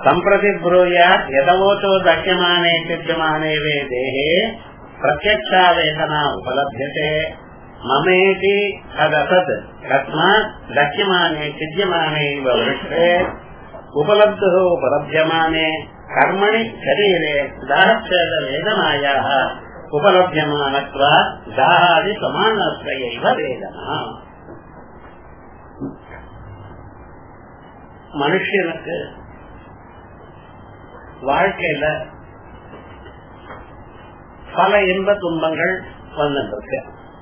सम्प्रति ब्रूयात् यदवोचो दह्यमाने चिद्यमाने वे देहे प्रत्यक्षा वेदना उपलभ्यते ममेति तदसत् तस्मात् दह्यमाने चिद्यमाने इव वृष्टे उपलब्धः उपलभ्यमाने कर्मणि शरीरे दाहच्छेदवेदनायाः उपलभ्यमानत्वात् दाहादि समानत्रयैव वेदना மனுஷனுக்கு வாழ்க்கையில பல இன்ப துன்பங்கள் வந்துருக்கு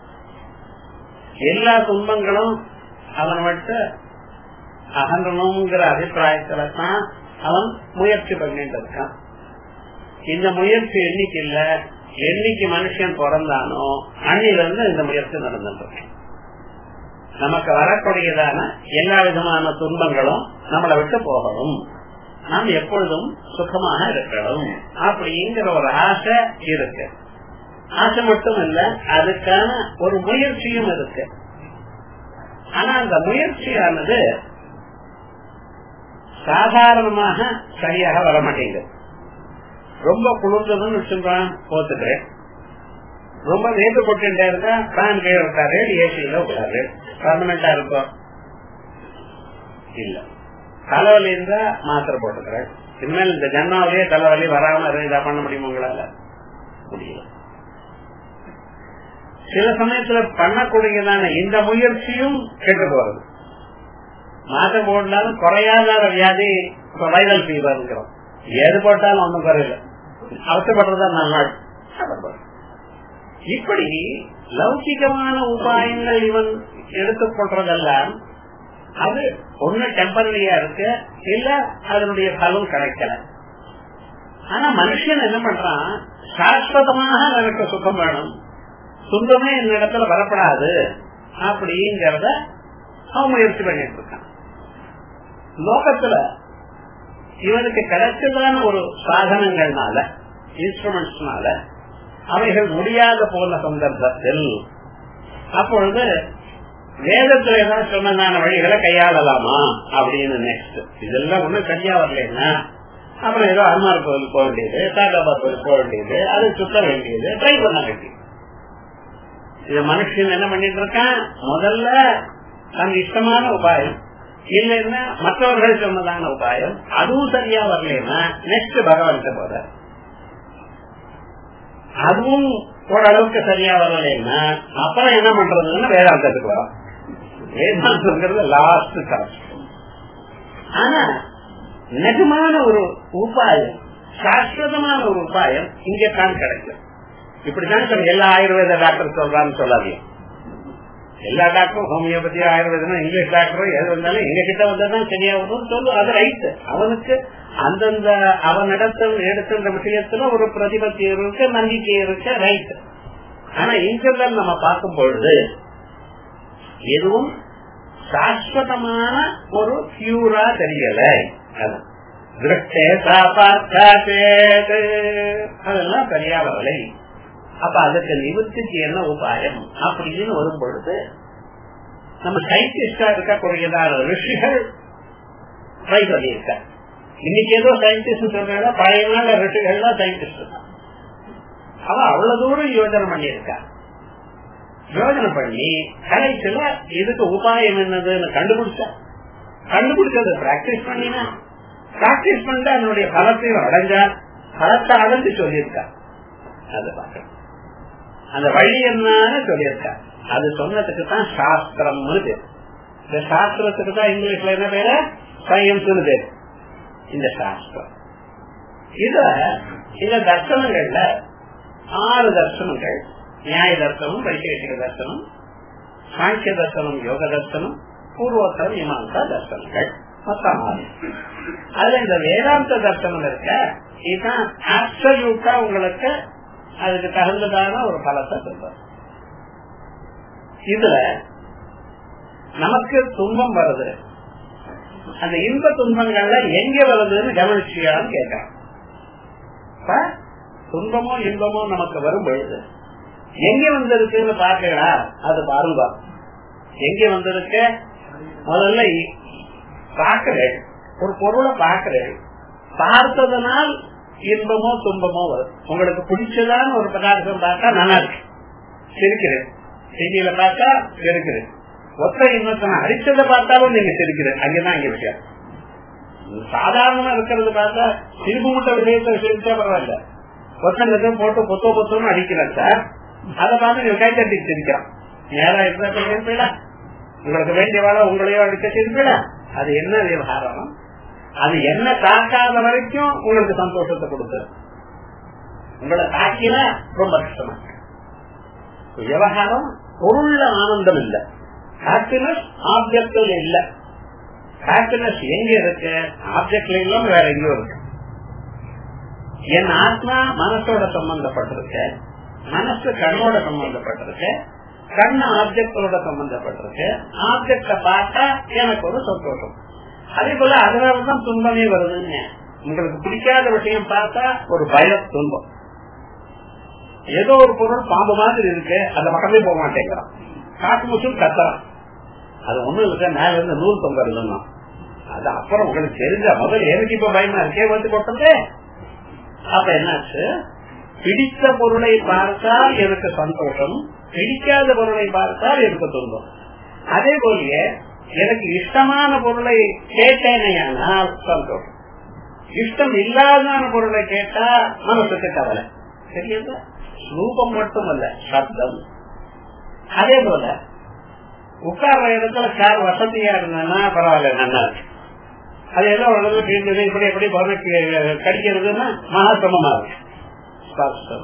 எல்லா துன்பங்களும் அவன் விட்டு அகன்றணுங்கிற அபிப்பிராயத்துல தான் அவன் முயற்சி பண்ணிட்டு இருக்கான் இந்த முயற்சி என்னைக்கு இல்ல என்னைக்கு மனுஷன் பிறந்தானோ அன்னிலிருந்து இந்த முயற்சி நடந்துட்டு இருக்கு நமக்கு வரக்கூடியதான எல்லா விதமான துன்பங்களும் நம்மளை விட்டு போகணும் நாம் எப்பொழுதும் சுகமாக இருக்கணும் அப்படிங்கிற ஒரு ஆசை இருக்கு ஆசை மட்டும் இல்ல அதுக்கான ஒரு முயற்சியும் இருக்கு ஆனா அந்த முயற்சியானது சாதாரணமாக சரியாக வர மாட்டேங்குது ரொம்ப குளிர்ந்ததுன்னு வச்சுருக்கான் போத்துக்கிறேன் ரொம்ப நேற்று போட்டுட்டே இருந்தா ஃபேன் கீழே இருக்காரு ஏசியில உட்காரு பர்மனண்டா இருக்கும் இல்ல தலைவலி இருந்தா மாத்திரை போட்டுக்கிறேன் இனிமேல் இந்த ஜன்னாவிலேயே தலைவலி வராம இதா பண்ண முடியும் உங்களால முடியல சில சமயத்துல பண்ணக்கூடியதான இந்த முயற்சியும் கெட்டு போறது மாத்திரை போட்டாலும் குறையாத வியாதி வைரல் ஃபீவர்ங்கிறோம் எது போட்டாலும் ஒன்றும் குறையில அவசரப்படுறதா நாள் இப்படி லௌகிகமான உபாயங்கள் இவன் எடுத்துக்கொள்றதெல்லாம் அது ஒண்ணு டெம்பரரியா இருக்கு இல்ல அதனுடைய பலன் கிடைக்கல ஆனா மனுஷன் என்ன பண்றான் சாஸ்வதமாக எனக்கு சுகம் வேணும் துன்பமே இந்த இடத்துல வரப்படாது அப்படிங்கறத அவன் முயற்சி பண்ணிட்டு இருக்கான் லோகத்துல இவனுக்கு கிடைச்சதான ஒரு சாதனங்கள்னால இன்ஸ்ட்ருமெண்ட்ஸ்னால அவைகள் முடியாத போன சந்தர்ப்பத்தில் அப்பொழுது வேதத்துல ஏதாவது சொன்னதான வழிகளை கையாளலாமா அப்படின்னு நெக்ஸ்ட் இதெல்லாம் ஒண்ணு சரியா வரலன்னா அப்புறம் ஏதோ அருமார் கோவில் போக வேண்டியது சாகாபாத் கோவில் போக வேண்டியது அது சுத்த வேண்டியது ட்ரை பண்ண வேண்டியது இது மனுஷன் என்ன பண்ணிட்டு இருக்கான் முதல்ல தன் இஷ்டமான உபாயம் இல்லைன்னா மற்றவர்கள் சொன்னதான உபாயம் அதுவும் சரியா வரலன்னா நெக்ஸ்ட் பகவான்கிட்ட போற அதுவும் ஓரளவுக்கு சரியா வரலைன்னா அப்புறம் என்ன பண்றதுன்னு வேதாந்தத்துக்கு வரும் வேதாந்தங்கிறது லாஸ்ட் காஸ்ட் ஆனா நிஜமான ஒரு உபாயம் சாஸ்வதமான ஒரு உபாயம் இங்க தான் கிடைக்கும் இப்படிதான் எல்லா ஆயுர்வேத டாக்டர் சொல்றான்னு சொல்லாதீங்க எல்லா டாக்டரும் ஹோமியோபதி ஆயுர்வேதம் இங்கிலீஷ் டாக்டரும் எது வந்தாலும் எங்க கிட்ட வந்ததான் சரியா வரும் சொல்லு அது ரைட் அவனுக்கு அந்தந்த அவனிடத்தில் எடுக்கின்ற விஷயத்துல ஒரு பிரதிபத்தி இருக்கு நம்பிக்கை இருக்கு ரைட் ஆனா இங்கெல்லாம் நம்ம பார்க்கும் பொழுது எதுவும் சாஸ்வதமான ஒரு பியூரா தெரியல அதெல்லாம் சரியா வரலை அப்ப அதுக்கு நிவர்த்திக்கு என்ன உபாயம் அப்படின்னு வரும் பொழுது நம்ம சயின்டிஸ்டா இருக்கக்கூடியதான ரிஷிகள் ட்ரை பண்ணியிருக்க இன்னைக்கு ஏதோ சயின்டிஸ்ட் சொல்றாங்க பழைய நாள் ரிஷிகள்லாம் சயின்டிஸ்ட் தான் அவ அவ்வளவு தூரம் யோஜனை பண்ணியிருக்கா யோஜனை பண்ணி கடைசியில இதுக்கு உபாயம் என்னதுன்னு கண்டுபிடிச்சா கண்டுபிடிச்சது பிராக்டிஸ் பண்ணினா பிராக்டிஸ் பண்ணிட்டு அதனுடைய பலத்தையும் அடைஞ்சா பலத்தை அடைஞ்சு சொல்லியிருக்கா அதை பார்க்கணும் அந்த வழி என்னன்னு சொல்லியிருக்கா அது சொன்னதுக்கு தான் சாஸ்திரம்னு பேர் இந்த சாஸ்திரத்துக்கு தான் இங்கிலீஷ்ல என்ன பேரு சயின்ஸ்னு பேர் இந்த சாஸ்திரம் இத இந்த தர்சனங்கள்ல ஆறு தர்சனங்கள் நியாய தர்சனம் வைசேஷிக தர்சனம் சாங்கிய தர்சனம் யோக தர்சனம் பூர்வோத்தரம் மீமாசா தர்சனங்கள் மொத்தம் ஆறு அதுல இந்த வேதாந்த தர்சனம் இருக்க இதுதான் ஆப்சல்யூட்டா உங்களுக்கு அதுக்கு தகுந்ததான ஒரு பலத்தை சொல்ற இதுல நமக்கு துன்பம் வருது அந்த இன்ப துன்பங்கள்ல எங்க வருதுன்னு கவனிச்சியான்னு கேட்கிறான் துன்பமோ இன்பமோ நமக்கு வரும் பொழுது எங்க வந்திருக்குன்னு பாக்கடா அது பாருங்க எங்க வந்திருக்கு முதல்ல பாக்குறேன் ஒரு பொருளை பாக்குறேன் பார்த்ததனால் இன்பமோ துன்பமோ வரும் உங்களுக்கு பிடிச்சதான ஒரு பதார்த்தம் பார்த்தா நல்லா இருக்கு சிரிக்கிறேன் செய்தியில பார்த்தா சிரிக்கிறேன் ஒத்த இன்னொருத்தனை அடிச்சதை பார்த்தாலும் நீங்க சிரிக்கிறேன் அங்கதான் இங்க விஷயம் சாதாரணமா இருக்கிறது பார்த்தா சிரிப்பு முட்டை விஷயத்தை சிரிச்சா பரவாயில்ல ஒத்தனுக்கு போட்டு பொத்தோ பொத்தோன்னு அடிக்கிறார் சார் அதை பார்த்து நீங்க கை தட்டி சிரிக்கிறான் நேரம் இருந்தா சிரிப்பீங்களா உங்களுக்கு வேண்டிய வேலை உங்களையோ அடிக்க சிரிப்பீங்களா அது என்ன விவகாரம் அது என்ன தாக்காத வரைக்கும் உங்களுக்கு சந்தோஷத்தை கொடுக்குது உங்களை தாக்கினா ரொம்ப கஷ்டமா விவகாரம் பொருள்ல ஆனந்தம் இல்ல ஹாப்பினஸ் ஆப்ஜெக்ட்ல இல்ல ஹாப்பினஸ் எங்க இருக்கு ஆப்ஜெக்ட்ல இல்லாம வேற எங்கேயோ இருக்கு என் ஆத்மா மனசோட சம்பந்தப்பட்டிருக்கு மனசு கண்ணோட சம்பந்தப்பட்டிருக்கு கண்ணு ஆப்ஜெக்டோட சம்பந்தப்பட்டிருக்கு ஆப்ஜெக்ட பார்த்தா எனக்கு ஒரு சந்தோஷம் அதே போல அதனாலதான் துன்பமே வருதுங்க உங்களுக்கு பிடிக்காத விஷயம் பார்த்தா ஒரு பய துன்பம் ஏதோ ஒரு பொருள் பாம்பு மாதிரி இருக்கு அந்த பக்கமே போக மாட்டேங்கிறான் காட்டு முச்சும் கத்துறான் அது ஒண்ணும் இல்ல மேல இருந்து நூல் தொங்கறதுன்னா அது அப்புறம் உங்களுக்கு தெரிஞ்ச முதல்ல எனக்கு இப்ப பயமா இருக்கே வந்து போட்டது அப்ப என்னாச்சு பிடித்த பொருளை பார்த்தால் எனக்கு சந்தோஷம் பிடிக்காத பொருளை பார்த்தால் எனக்கு துன்பம் அதே போல எனக்கு இஷ்டமான பொருளை கேட்டேனையானால் சந்தோஷம் இஷ்டம் இல்லாத பொருளை கேட்டா மனசுக்கு கவலை சரியா ரூபம் மட்டுமல்ல சப்தம் அதே போல உட்கார்ற இடத்துல கார் வசதியா இருந்ததுன்னா பரவாயில்ல நல்லா இருக்கு அது ஏதோ ஒரு இப்படி இப்படி எப்படி கடிக்கிறதுன்னா மகாசிரமமா இருக்கு ஸ்பர்சம்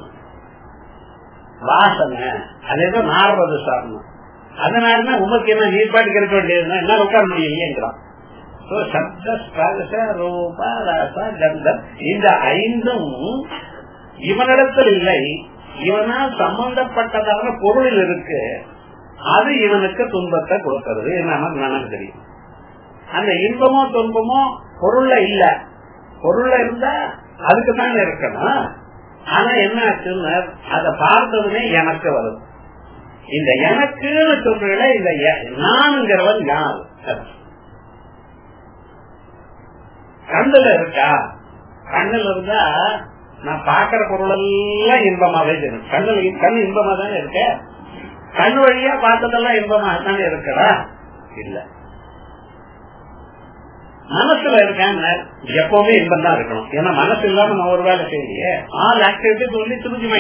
வாசனை அது ஏதோ நார்வது சாரணம் அதனால உமக்கு என்ன நீர்பாட்டுக்கு இருக்க வேண்டியதுன்னா என்ன உட்கார முடியலையேங்கிறான் சப்த ஸ்பர்ச ரூப ரச கந்தம் இந்த ஐந்தும் இவனிடத்தில் இல்லை இவனால் சம்பந்தப்பட்டதான பொருளில் இருக்கு அது இவனுக்கு துன்பத்தை கொடுக்கிறது நமக்கு நமக்கு தெரியும் அந்த இன்பமோ துன்பமோ பொருள்ல இல்ல பொருள்ல இருந்தா அதுக்கு தானே இருக்கணும் ஆனா என்ன ஆச்சுன்னு அதை பார்த்ததுமே எனக்கு வருது இந்த எனக்குன்னு சொல்றீங்கள இந்த நானுங்கிறவன் யார் கண்ணுல இருக்கா கண்ணுல இருந்தா நான் பாக்குற பொருள் எல்லாம் இன்பமாவே தெரியும் கண்ணுல கண் இன்பமா தானே இருக்க கண் வழியா பார்த்ததெல்லாம் இன்பமா தானே இருக்கடா இல்ல மனசுல இருக்கேன் எப்பவுமே இன்பம் தான் இருக்கணும் ஏன்னா மனசு இல்லாம நம்ம ஒரு வேலை செய்யலையே ஆல் ஆக்டிவிட்டி சொல்லி திருஞ்சுமை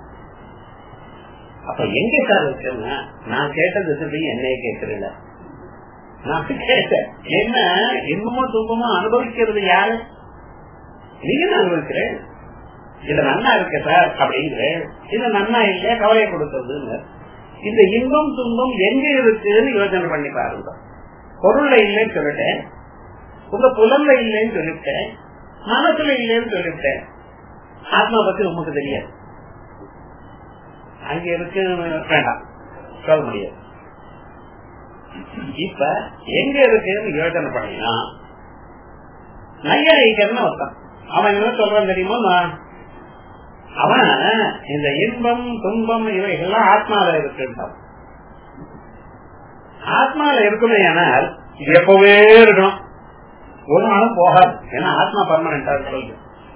அப்ப எங்க சார் இருக்குன்னா நான் கேட்டது திருப்பி என்னைய கேட்கறல நான் கேட்டேன் என்ன இன்பமோ துன்பமோ அனுபவிக்கிறது யாரு நீங்க தான் அனுபவிக்கிறேன் இது நன்னா இருக்கு சார் அப்படிங்கிறேன் இது நன்னா இல்லையா கவலை கொடுத்ததுன்னு இந்த இன்பம் துன்பம் எங்க இருக்குன்னு யோசனை பண்ணி பாருங்க பொருள்ல இல்லைன்னு சொல்லிட்டேன் உங்க புலன்ல இல்லைன்னு சொல்லிவிட்டேன் மனசுல இல்லைன்னு சொல்லிவிட்டேன் ஆத்மா பத்தி உங்களுக்கு தெரியாது அங்க இருக்கு வேண்டாம் சொல்ல முடியாது இப்ப எங்க இருக்குன்னு யோசனை பண்ணினா நையாயிக்கன்னு ஒருத்தன் அவன் என்ன சொல்றான் தெரியுமா அவன் இந்த இன்பம் துன்பம் இவைகள்லாம் ஆத்மால இருக்குன்றான் ஆத்மால இருக்குமே ஆனால் எப்பவே இருக்கணும் ஒரு நாளும் போகாது ஏன்னா ஆத்மா பர்மனண்டா சொல்லுது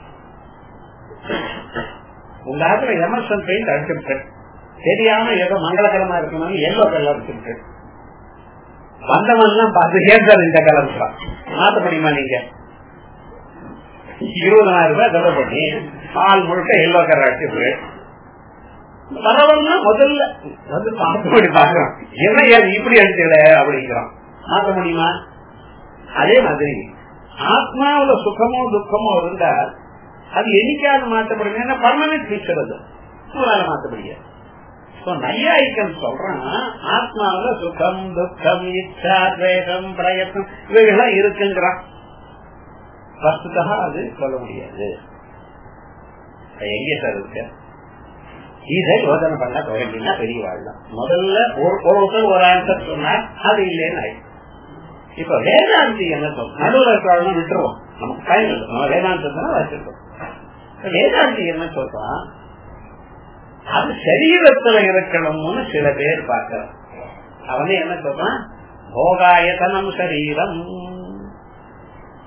உங்க ஆத்துல எமர்சன் பெயிண்ட் அடிச்சுட்டு தெரியாம ஏதோ மங்களகரமா இருக்கணும் எல்லோ கலர் அடிச்சுட்டு வந்தவன் எல்லாம் பார்த்து ஏன் சார் இந்த கலர் மாத்த முடியுமா நீங்க இருபதாயிரம் ரூபாய் செலவு பண்ணி பால் முழுக்க எல்லோ கலர் அடிச்சு பரவாயில்ல முதல்ல வந்து பார்த்து பண்ணி பாக்குறோம் என்ன ஏன் இப்படி அடிச்சுக்கல அப்படிங்கிறோம் மாத்த முடியுமா அதே மாதிரி ஆத்மாவில சுகமோ துக்கமோ இருந்தா அது என்னைக்காவது மாற்ற முடியும் ஏன்னா பர்மனன்ட் ஃபீச்சர் அது உங்களால மாற்ற முடியாது நையாயிக்கம் சொல்றான் ஆத்மாவில சுகம் துக்கம் இச்சா துவேகம் பிரயத்னம் இவைகள்லாம் இருக்குங்கிறான் வஸ்துதா அது சொல்ல முடியாது எங்கே சார் இருக்கு இதை யோசனை பண்ண வேண்டியதுனா பெரிய வாழ்தான் முதல்ல ஒரு ஒருத்தர் ஒரு ஆன்சர் சொன்னார் அது இல்லைன்னு ஆயிடுச்சு இப்ப வேதாந்தி என்ன சொல்றோம் நடுவில் இருக்கிறவங்க விட்டுருவோம் நமக்கு டைம் இல்லை நம்ம வேதாந்தத்தை வச்சிருக்கோம் வேதாந்தி என்ன சொல்றான் அது சரீரத்துல இருக்கணும்னு சில பேர் பார்க்கிறான் அவனே என்ன சொல்றான் போகாயத்தனம் சரீரம்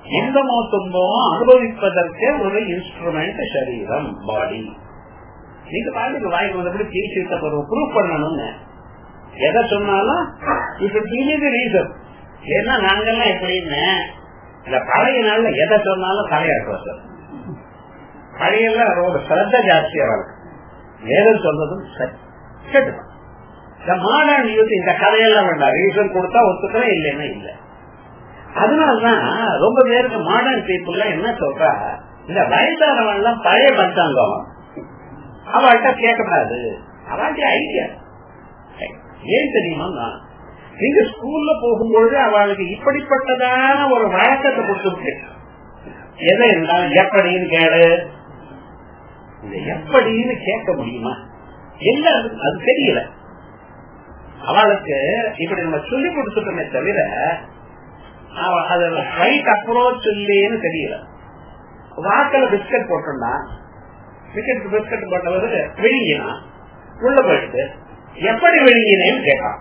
இன்பமோ துன்பமோ அனுபவிப்பதற்கு ஒரு இன்ஸ்ட்ருமெண்ட் சரீரம் பாடி நீங்க பாட்டுக்கு வாய்க்கு வந்தபடி பேசிட்ட ப்ரூவ் பண்ணணும்னு எதை சொன்னாலும் இப்ப இது ரீசன் ஏன்னா நாங்கெல்லாம் எப்படின்னு இந்த பழைய நாள்ல எதை சொன்னாலும் தலையாட்டுவோம் சார் பழைய ரொம்ப சிரத்த ஜாஸ்தியா இருக்கு வேதம் சொல்றதும் சரி இந்த மாடர்ன் யூத் இந்த கதையெல்லாம் வேண்டாம் ரீசன் கொடுத்தா ஒத்துக்கிறேன் இல்லைன்னா இல்ல அதனாலதான் ரொம்ப பேருக்கு மாடர்ன் பீப்புள் என்ன சொல்றா இந்த வயசானவன் எல்லாம் பழைய பஞ்சாங்கம் அவள்கிட்ட கேட்கக்கூடாது அவள்கிட்ட ஐடியா ஏன் தெரியுமா நீங்க ஸ்கூல்ல போகும்பொழுது அவளுக்கு இப்படிப்பட்டதான ஒரு வழக்கத்தை கொடுத்துருக்கு எதை இருந்தாலும் எப்படின்னு கேளு இந்த எப்படின்னு கேட்க முடியுமா எல்லாம் அது தெரியல அவளுக்கு இப்படி நம்ம சொல்லி கொடுத்துட்டோமே தவிர அது ரைட் அப்ரோச் இல்லைன்னு தெரியல வாக்கில பிஸ்கட் போட்டோம்னா பிஸ்கட் பிஸ்கட் போட்டவரு விழுங்கினா உள்ள போயிட்டு எப்படி விழுங்கினேன்னு கேட்டான்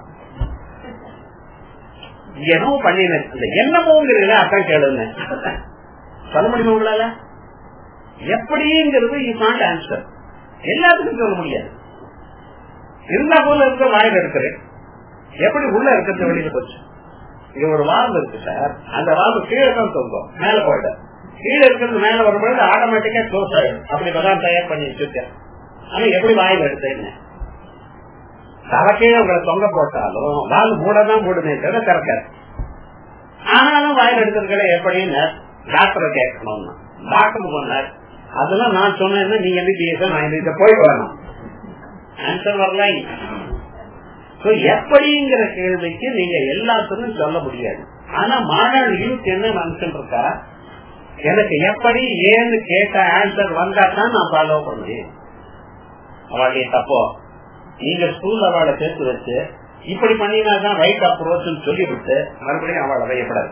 என்னவோ பண்ணின என்னமோங்கிறதுல அதான் கேளுங்க சொல்ல முடியுமா உங்களால எப்படிங்கிறது யூ காண்ட் ஆன்சர் எல்லாத்துக்கும் சொல்ல முடியாது இருந்தா போல இருக்க வாயில் இருக்கிறேன் எப்படி உள்ள இருக்கிறது வெளியில போச்சு இங்க ஒரு வால்வு இருக்கு சார் அந்த வால்வு கீழே தான் தொங்கும் மேல போயிட்டு கீழே இருக்கிறது மேல வரும்பொழுது ஆட்டோமேட்டிக்கா க்ளோஸ் ஆயிடும் அப்படி தான் தயார் பண்ணி வச்சிருக்கேன் ஆனா எப்படி வாயில் எடுத்தேன்னு தலைக்கீழே உங்களை தொங்க போட்டாலும் வால் மூடதான் மூடுமே தவிர திறக்காது ஆனாலும் வாயில் எடுக்கிறதுல எப்படின்னு டாக்டரை கேட்கணும்னு டாக்டர் சொன்னார் அதெல்லாம் நான் சொன்னேன்னா நீங்க எம்பிபிஎஸ் நான் இதை போய் வரணும் ஆன்சர் வரல எப்படிங்கிற கேள்விக்கு நீங்க எல்லாத்துக்கும் சொல்ல முடியாது ஆனா மாணவன் யூத் என்ன மனுஷன் இருக்கா எனக்கு எப்படி ஏன்னு கேட்ட ஆன்சர் வந்தா தான் நான் ஃபாலோ பண்ணுவேன் அவளுடைய தப்போ நீங்க ஸ்கூல்ல அவளை சேர்த்து வச்சு இப்படி பண்ணினாதான் ரைட் அப்ரோச் சொல்லி விட்டு மறுபடியும் அவளை வையப்படாது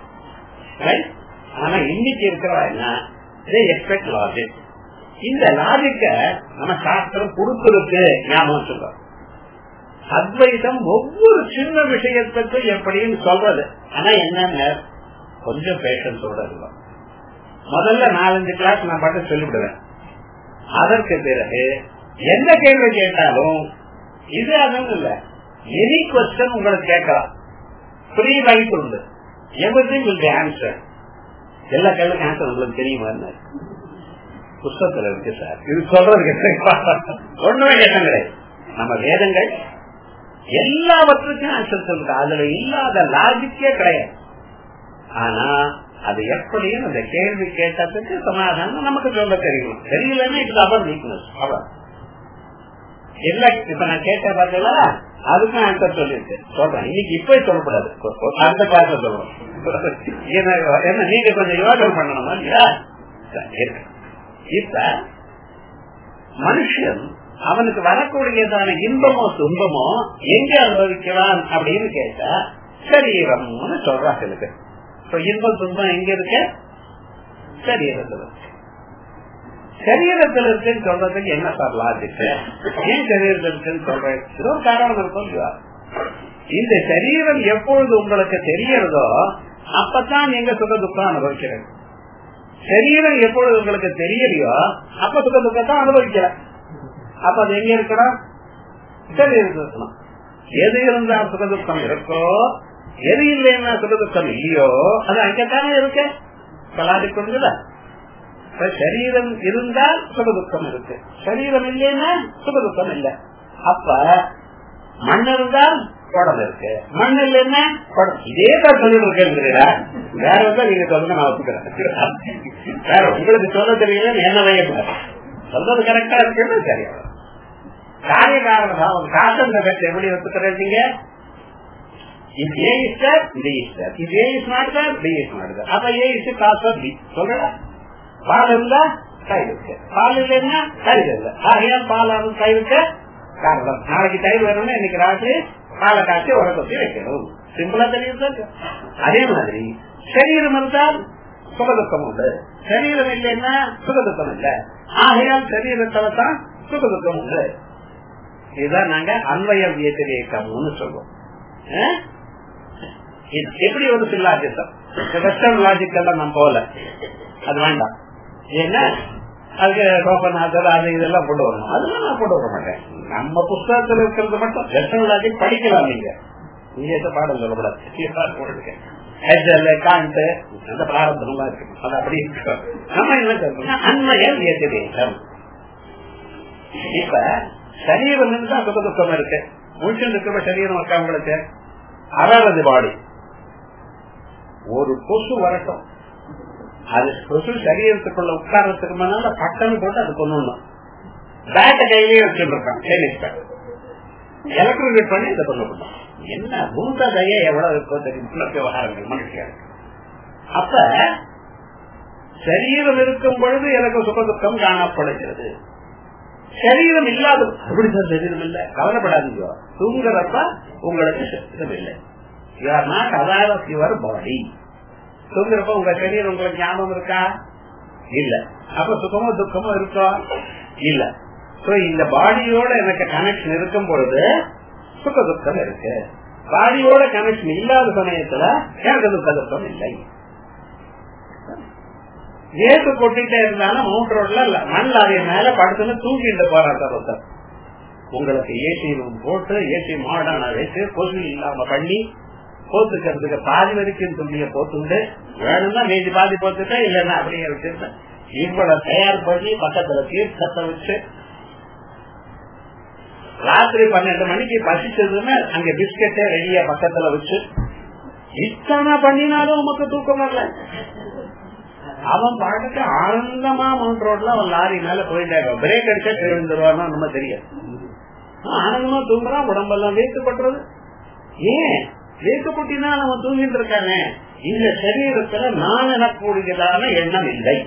ஆனா இன்னைக்கு இருக்கிறவா என்ன எக்ஸ்பெக்ட் லாஜிக் இந்த லாஜிக்க நம்ம சாஸ்திரம் கொடுத்திருக்கு ஞாபகம் சொல்றோம் அத்வைதம் ஒவ்வொரு சின்ன விஷயத்துக்கும் எப்படின்னு சொல்றது ஆனா என்னன்னு கொஞ்சம் பேஷன்ஸோட இருக்கும் முதல்ல நாலஞ்சு கிளாஸ் நான் பாட்டு சொல்லிவிடுவேன் அதற்கு பிறகு எந்த கேள்வி கேட்டாலும் இது அதுவும் இல்ல எனி கொஸ்டின் உங்களுக்கு கேட்கலாம் ஃப்ரீ ரைட் உண்டு everything will be answer எல்லா கேள்விக்கும் ஆன்சர் உங்களுக்கு தெரியுமா புஸ்தகத்துல இருக்கு சார் இது சொல்றதுக்கு ஒண்ணுமே கேட்டம் கிடையாது நம்ம வேதங்கள் எல்லாவற்றுக்கும் ஆன்சர் சொல்லுங்க அதுல இல்லாத லாஜிக்கே கிடையாது ஆனா அது எப்படியும் அந்த கேள்வி கேட்டதுக்கு சமாதானம் நமக்கு சொல்ல தெரியும் தெரியலன்னா இட்ஸ் அவர் வீக்னஸ் அவர் இல்ல இப்ப நான் கேட்டேன் பாத்தீங்களா அதுக்கும் ஆன்சர் சொல்லிருக்கு சொல்றேன் இன்னைக்கு இப்ப சொல்லக்கூடாது அந்த கிளாஸ் சொல்லணும் என்ன நீங்க கொஞ்சம் யோசனை பண்ணணுமா இல்லையா இப்ப மனுஷன் அவனுக்கு வரக்கூடியதான இன்பமோ துன்பமோ எங்க அனுபவிக்கிறான் அப்படின்னு கேட்டா சரீரம்னு சொல்றாங்க எனக்கு இப்ப இன்பம் துன்பம் எங்க இருக்கு சரீரத்துல சரீரத்தில் இருக்குன்னு சொல்றதுக்கு என்ன சார் லாஜிக் ஏன் சரீரத்தில் இருக்குன்னு சொல்றேன் இது ஒரு காரணம் இருக்கும் இந்த சரீரம் எப்பொழுது உங்களுக்கு தெரியறதோ அப்பதான் நீங்க சுக துக்கம் அனுபவிக்கிறீங்க சரீரம் எப்பொழுது உங்களுக்கு தெரியலையோ அப்ப சுக துக்கத்தான் அனுபவிக்கிற அப்ப அது எங்க இருக்கணும் சரீரத்தில் இருக்கணும் எது இருந்தா சுக துக்கம் இருக்கோ எது இல்லைன்னா சுக துக்கம் இல்லையோ அது அங்கத்தானே இருக்கு லாஜிக் புரிஞ்சுதா சரீரம் இருந்தால் சுகதுக்கம் இருக்கு சரீரம் இல்லைன்னா சுகதுக்கம் இல்லை அப்ப மண் இருந்தால் குடல் இருக்கு மண் இல்லைன்னா குடல் இதே தான் சொல்லிட்டு இருக்கேன் வேற வந்து நீங்க சொல்லுங்க நான் ஒத்துக்கிறேன் வேற உங்களுக்கு சொல்ல தெரியல என்ன வைக்க சொல்றது கரெக்டா இருக்குன்னு சரியா காரிய காரணம் காசம் எப்படி ஒத்துக்கிறீங்க இது ஏ இஸ் சார் இது இஸ் சார் இது A is not sir B is not sir அப்ப ஏ இஸ் காசு பி சொல்றா பால் இருந்தா தயிர் இருக்கு பால் இல்லைன்னா தயிர் இல்லை ஆகையால் பால் தயிர் இருக்க காரணம் நாளைக்கு தயிர் வேணும்னா இன்னைக்கு ராத்திரி பாலை காய்ச்சி உர கொத்தி வைக்கணும் சிம்பிளா தெரியுது அதே மாதிரி சரீரம் இருந்தால் சுகதுக்கம் உண்டு சரீரம் இல்லைன்னா சுகதுக்கம் இல்லை ஆகையால் சரீரத்துல தான் சுகதுக்கம் உண்டு இதுதான் நாங்க அன்வய வியத்திரியக்கம்னு சொல்லுவோம் எப்படி ஒரு சில்லாஜிசம் வெஸ்டர்ன் லாஜிக் எல்லாம் நம்ம போல அது வேண்டாம் ஏன்னா அதுக்கு கோபநாதர் அது இதெல்லாம் கொண்டு வரணும் அதெல்லாம் நான் கொண்டு வர மாட்டேன் நம்ம புஸ்தகத்தில் இருக்கிறது மட்டும் வெஸ்டர்ன் லாஜிக் படிக்கலாம் நீங்க இங்க பாடம் சொல்லக்கூடாது காண்டு அந்த பிராரம்பமா இருக்கு அது அப்படி இருக்கு நம்ம என்ன சொல்றோம்னா அண்மையல் ஏற்கனவே இப்ப சரீரம் தான் சுக துக்கம் இருக்கு முழிச்சு இருக்கிற சரீரம் இருக்கா உங்களுக்கு அதாவது பாடி ஒரு கொசு வரட்டும் அது கொசு சரீரத்துக்குள்ள உட்காரத்துக்கு முன்னால பட்டம் போட்டு அது கொண்டு பேட்ட கையிலேயே வச்சுட்டு இருக்கான் டென்னிஸ் எலக்ட்ரிகேட் பண்ணி இதை கொண்டு போட்டோம் என்ன பூத தய எவ்வளவு இருக்கோ தெரியும் விவகாரங்கள் மனுஷன் அப்ப சரீரம் இருக்கும் பொழுது எனக்கு சுக துக்கம் காணப்படுகிறது சரீரம் இல்லாத அப்படிதான் சரீரம் இல்ல கவலைப்படாதீங்க தூங்குறப்ப உங்களுக்கு சரீரம் இல்லை you are not aware of your body தூங்குறப்ப உங்க சரீரம் உங்களுக்கு ஞாபகம் இருக்கா இல்ல அப்ப சுகமோ துக்கமோ இருக்கா இல்ல சோ இந்த பாடியோட எனக்கு கனெக்ஷன் இருக்கும் பொழுது சுக துக்கம் இருக்கு பாடியோட கனெக்ஷன் இல்லாத சமயத்துல எனக்கு துக்க துக்கம் இல்லை ஏசு கொட்டிட்டே இருந்தாலும் மவுண்ட் ரோட்ல மண் லாரிய மேல படுத்துன்னு தூக்கிட்டு போறாங்க ஒருத்தர் உங்களுக்கு ஏசி ரூம் போட்டு ஏசி மாடர்னா வச்சு கொசு இல்லாம பண்ணி போத்துக்கிறதுக்கு பாதி வரைக்கும் துணிய போத்துண்டு வேணும்னா மீதி பாதி போத்துட்டா இல்லன்னா அப்படியே வச்சிருந்தேன் இவ்வளவு தயார் பண்ணி பக்கத்துல தீர்த்தத்தை வச்சு ராத்திரி பன்னெண்டு மணிக்கு பசிச்சதுன்னு அங்க பிஸ்கெட்டை ரெடியா பக்கத்துல வச்சு இத்தனை பண்ணினாலும் உமக்கு தூக்கம் வரல அவன் பாட்டுக்கு ஆனந்தமா மவுண்ட் ரோட்ல அவன் லாரி மேல போயிட்டாங்க பிரேக் அடிச்சா தெரிஞ்சிருவான்னு நம்ம தெரியாது ஆனந்தமா தூங்குறான் உடம்பெல்லாம் வேக்கப்பட்டுறது ஏன் வேக்கப்பட்டினா அவன் தூங்கிட்டு இருக்கானே இந்த சரீரத்துல நான் எனக்கூடியதான எண்ணம் இல்லை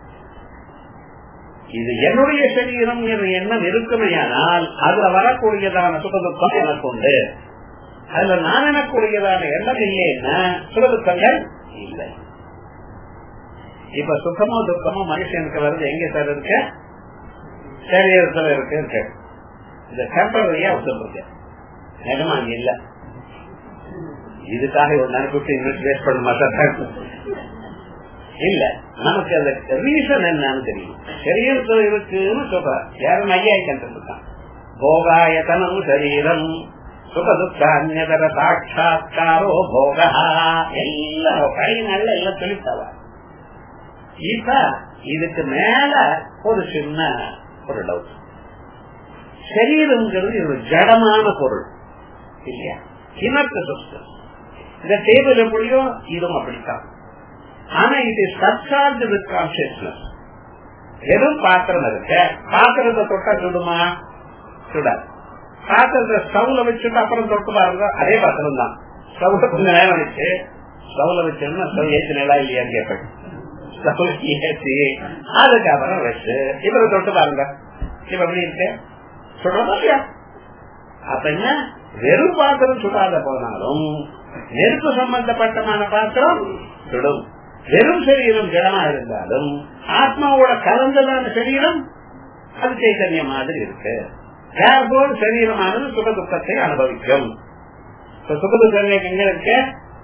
இது என்னுடைய சரீரம் என்ற எண்ணம் இருக்குமையானால் அதுல வரக்கூடியதான சுகதுக்கம் எனக்கு உண்டு அதுல நான் எனக்கூடியதான எண்ணம் இல்லைன்னா சுகதுக்கங்கள் இல்லை இப்ப சுகமோ துக்கமோ மனுஷனுக்கு வருது எங்க சார் இருக்கு சரீரத்துல இருக்கு இருக்கு இந்த டெம்பரரியா சொல்றது நிஜமா அங்க இல்ல இதுக்காக ஒரு நினைப்பு இன்வெஸ்ட் பண்ண மாட்டேன் இல்ல நமக்கு அந்த ரீசன் என்னன்னு தெரியும் சரீரத்துல இருக்குன்னு சொல்ற யாரும் ஐயா கண்டிருக்கான் போகாயத்தனம் சரீரம் சுகதுக்க அந்நதர சாட்சா்காரோ போக எல்லாம் கை நல்ல எல்லாம் சொல்லித்தவா இப்ப இதுக்கு மேல ஒரு சின்ன ஒரு டவுட் சரீரம்ங்கிறது ஒரு ஜடமான பொருள் இல்லையா கிணத்து சொத்து இந்த டேபிள் எப்படியோ இதுவும் அப்படித்தான் ஆனா இது சப்சார்ஜ் வித் கான்சியஸ்னஸ் வெறும் பாத்திரம் இருக்கு பாத்திரத்தை தொட்டா சுடுமா சுடாது பாத்திரத்தை ஸ்டவ்ல வச்சுட்டு அப்புறம் தொட்டு பாருங்க அதே பாத்திரம் தான் ஸ்டவ்ல கொஞ்ச நேரம் வச்சு ஸ்டவ்ல வச்சோம்னா ஸ்டவ் ஏற்றி நல்லா இல்லையான்னு கேட்பேன் ஸ்டவ் ஏற்றி அதுக்கப்புறம் வச்சு இவரை தொட்டு பாருங்க இப்ப எப்படி இருக்கு சுடுறதா இல்லையா அப்ப என்ன வெறும் பாத்திரம் சுடாத போனாலும் நெருப்பு சம்பந்தப்பட்டமான பாத்திரம் சுடும் வெறும் சரீரம் ஜடமா இருந்தாலும் ஆத்மாவோட கலந்ததான சரீரம் அது சைத்தன்ய மாதிரி இருக்கு தேர்போல் சரீரமானது சுக துக்கத்தை அனுபவிக்கும் சுக துக்கம் எங்க இருக்கு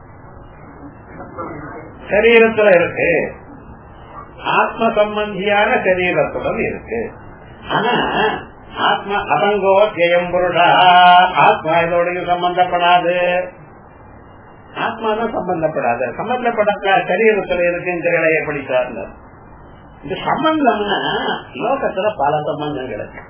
சரீரத்துல இருக்கு ஆத்ம சம்பந்தியான சரீரத்துடன் இருக்கு ஆனா ஆத்மா அசங்கோ ஜெயம் பொருடா ஆத்மா இதோடையும் சம்பந்தப்படாது ஆத்மா தான் சம்பந்தப்படாது சம்பந்தப்படாத சரீரத்துல இருக்குங்கிற எப்படி சார்ந்த இந்த சம்பந்தம்னா லோகத்துல பல சம்பந்தங்கள் இருக்கு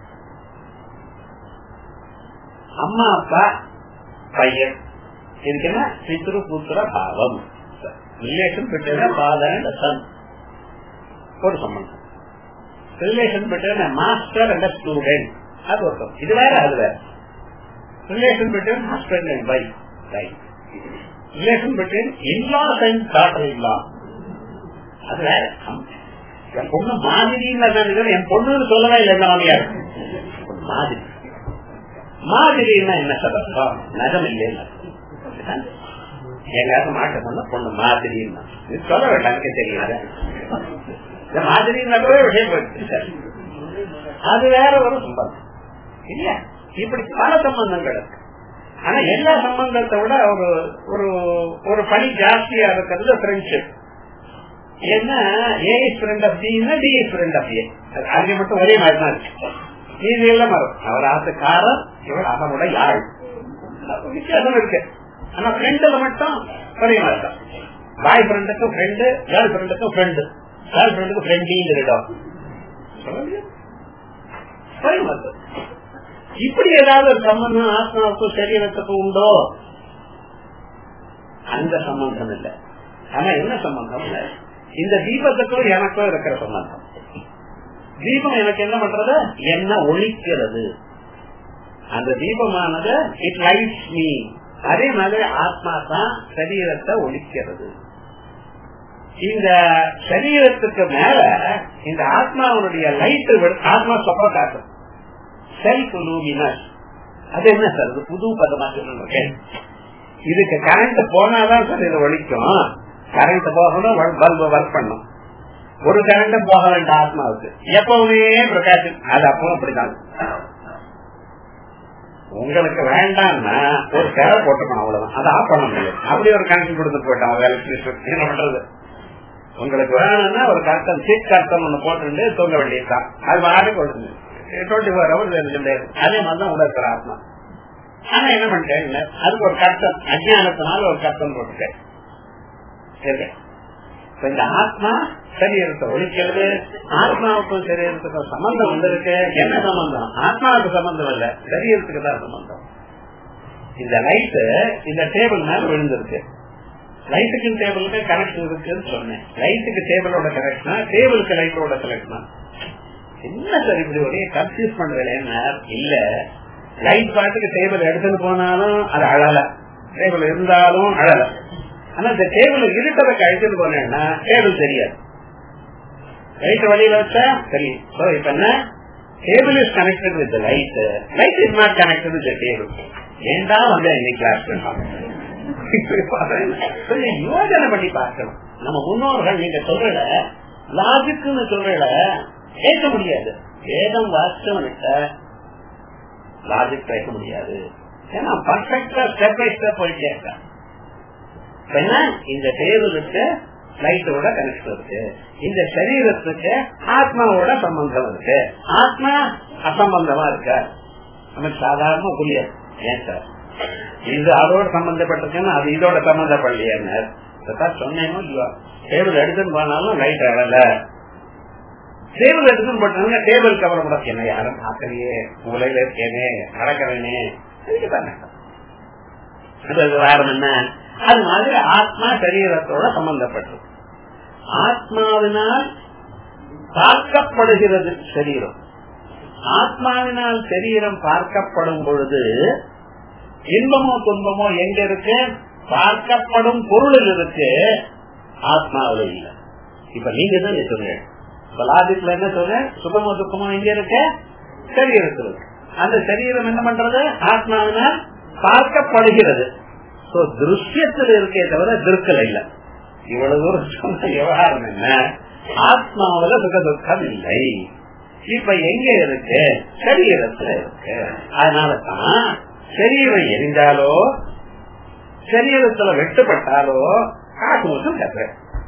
அம்மா அப்பா பையன் இதுக்குன்னா பித்ரு புத்திர பாவம் relation between father and son ஒரு சம்பந்தம் relation between master and student அது ஒரு இது வேற அது வேற relation between husband and wife right relation between in laws and daughter இல்லா அது வேற என் பொண்ணு மாதிரின்னு என் பொண்ணுன்னு சொல்லவே இல்லை இந்த மாமியார் மாதிரி மாதிரின்னா என்ன சதம் நகம் இல்லைன்னு எங்காவது மாட்ட சொன்ன பொண்ணு மாதிரின்னா இது சொல்ல வேண்டாம் எனக்கு தெரியாது இந்த மாதிரின்னாவே விஷயம் போயிடுச்சு அது வேற ஒரு சம்பந்தம் இல்லையா இப்படி பல சம்பந்தங்கள் இருக்கு ஆனா எல்லா சம்பந்தத்தை விட ஒரு ஒரு ஒரு பணி ஜாஸ்தியா இருக்கிறது ஃப்ரெண்ட்ஷிப் ஏன்னா ஏ இஸ் ஃப்ரெண்ட் ஆஃப் டினா D is friend of A அது மட்டும் ஒரே மாதிரி தான் இருக்கு இது எல்லாம் வரும் அவர் ஆசைக்காரர் இவர் அவனோட யாழ் வித்தியாசம் இருக்கு ஆனா ஃப்ரெண்டுல மட்டும் ஒரே மாதிரி தான் பாய் ஃப்ரெண்டுக்கும் ஃப்ரெண்டு கேர்ள் ஃப்ரெண்டுக்கும் ஃப்ரெண்டு கேர்ள் ஃப்ரெண்டுக்கு ஃப்ரெண்டிங்கிறோம் இப்படி ஏதாவது ஒரு சம்பந்தம் ஆத்மாவுக்கும் சரீரத்துக்கும் உண்டோ அந்த சம்பந்தம் இல்ல ஆனா என்ன சம்பந்தம் இல்ல இந்த தீபத்துக்கும் எனக்கும் இருக்கிற சம்பந்தம் தீபம் எனக்கு என்ன பண்றது என்ன ஒழிக்கிறது அந்த தீபமானது இட் லைட்ஸ் மீ அதே மாதிரி ஆத்மா தான் சரீரத்தை ஒழிக்கிறது இந்த சரீரத்துக்கு மேல இந்த ஆத்மாவுடைய லைட் ஆத்மா சப்போர்ட் ஆகும் செல்ஃப் லூமினஸ் அது என்ன சார் இது புது பதமா சொல்லிருக்கேன் இதுக்கு கரண்ட் போனாதான் சார் இது ஒழிக்கும் கரண்ட் போகணும் பல்பு ஒர்க் பண்ணும் ஒரு கரண்ட் போக வேண்டாம் ஆத்மாவுக்கு எப்பவுமே பிரகாசம் அது அப்பவும் அப்படிதான் உங்களுக்கு வேண்டாம்னா ஒரு சேவை போட்டுக்கணும் அவ்வளவுதான் அதை ஆஃப் பண்ண முடியும் அப்படி ஒரு கனெக்ஷன் கொடுத்து போயிட்டான் எலக்ட்ரிசிட்டி என்ன பண்றது உங்களுக்கு வேணும்னா ஒரு கர்த்தன் சீட் கர்த்தன் ஒண்ணு போட்டு தூங்க வேண்டியதுதான் அது மாதிரி கொடுங்க டுவெண்ட்டி ஃபோர் ஹவர்ஸ் அதே மாதிரிதான் உள்ள இருக்கிற ஆத்மா ஆனா என்ன பண்ணிட்டேன் அதுக்கு ஒரு கர்த்தன் அஜானத்தினால ஒரு கர்த்தன் போட்டுட்டேன் இந்த ஆத்மா சரீரத்தை ஒழிக்கிறது ஆத்மாவுக்கும் சரீரத்துக்கும் சம்பந்தம் வந்திருக்கு என்ன சம்பந்தம் ஆத்மாவுக்கு சம்பந்தம் இல்ல சரீரத்துக்கு தான் சம்பந்தம் இந்த லைட் இந்த டேபிள் மேல விழுந்திருக்கு லைட்டுக்கு டேபிளுக்கு கனெக்ஷன் இருக்குன்னு சொன்னேன் லைட்டுக்கு டேபிளோட கனெக்ஷனா டேபிளுக்கு லைட்டோட கனெக்ஷனா என்ன சார் இப்படி ஒரே கன்ஃபியூஸ் பண்றேன் இல்ல லைட் பாட்டுக்கு டேபிள் எடுத்துட்டு போனாலும் அது அழல டேபிள் இருந்தாலும் அழல ஆனா இந்த டேபிள் இருட்டதை கழிச்சுட்டு போனேன்னா டேபிள் தெரியாது லைட் வழியில வச்சா தெரியும் சோ இப்ப என்ன table is connected with light light is not connected with table ஏண்டா வந்து இன்னைக்கு கிளாஸ் யோஜனை பண்ணி பார்க்கணும் நம்ம முன்னோர்கள் நீங்க சொல்றத லாஜிக்னு சொல்றத கேட்க முடியாது வேதம் வாஸ்தவனுக்க லாஜிக் பேச முடியாது ஏன்னா பர்ஃபெக்டா ஸ்டெப் பை ஸ்டெப் போயிட்டே இருக்கா என்ன இந்த டேபிளுக்கு லைட்டோட கனெக்ஷன் இருக்கு இந்த சரீரத்துக்கு ஆத்மாவோட சம்பந்தம் இருக்கு ஆத்மா அசம்பந்தமா இருக்க நமக்கு சாதாரண புரியாது ஏன் சார் இது அதோட சம்பந்தப்பட்டிருக்குன்னா அது இதோட சம்பந்தப்படலையான்னு சொன்னேனோ இல்லையா டேபிள் எடுத்துன்னு போனாலும் லைட் அழல டேபிள் எடுத்துன்னு போட்டாங்க டேபிள் கவலை கூட என்ன யாரும் பார்க்கலையே மூலையில இருக்கேனே நடக்கிறேனே காரணம் என்ன அது மாதிரி ஆத்மா சரீரத்தோட சம்பந்தப்பட்டது ஆத்மாவினால் பார்க்கப்படுகிறது சரீரம் ஆத்மாவினால் சரீரம் பார்க்கப்படும் பொழுது இன்பமோ துன்பமோ எங்க இருக்கு பார்க்கப்படும் பொருளில் இருக்கு ஆத்மாவில் இல்ல இப்ப நீங்க தான் சொல்றீங்க இப்ப லாஜிக்ல என்ன சொல்றேன் சுகமோ துக்கமோ எங்க இருக்கு சரீரத்தில் இருக்கு அந்த சரீரம் என்ன பண்றது ஆத்மாவினால் பார்க்கப்படுகிறது திருஷ்யத்தில் இருக்கே தவிர திருக்கல் இல்ல இவ்வளவு தூரம் சொன்ன விவகாரம் என்ன ஆத்மாவில சுக துக்கம் இல்லை இப்ப எங்க இருக்கு சரீரத்துல இருக்கு அதனாலதான் சரீரம் எரிஞ்சாலோ சரீரத்துல வெட்டுப்பட்டாலோ காசு மட்டும் கத்துற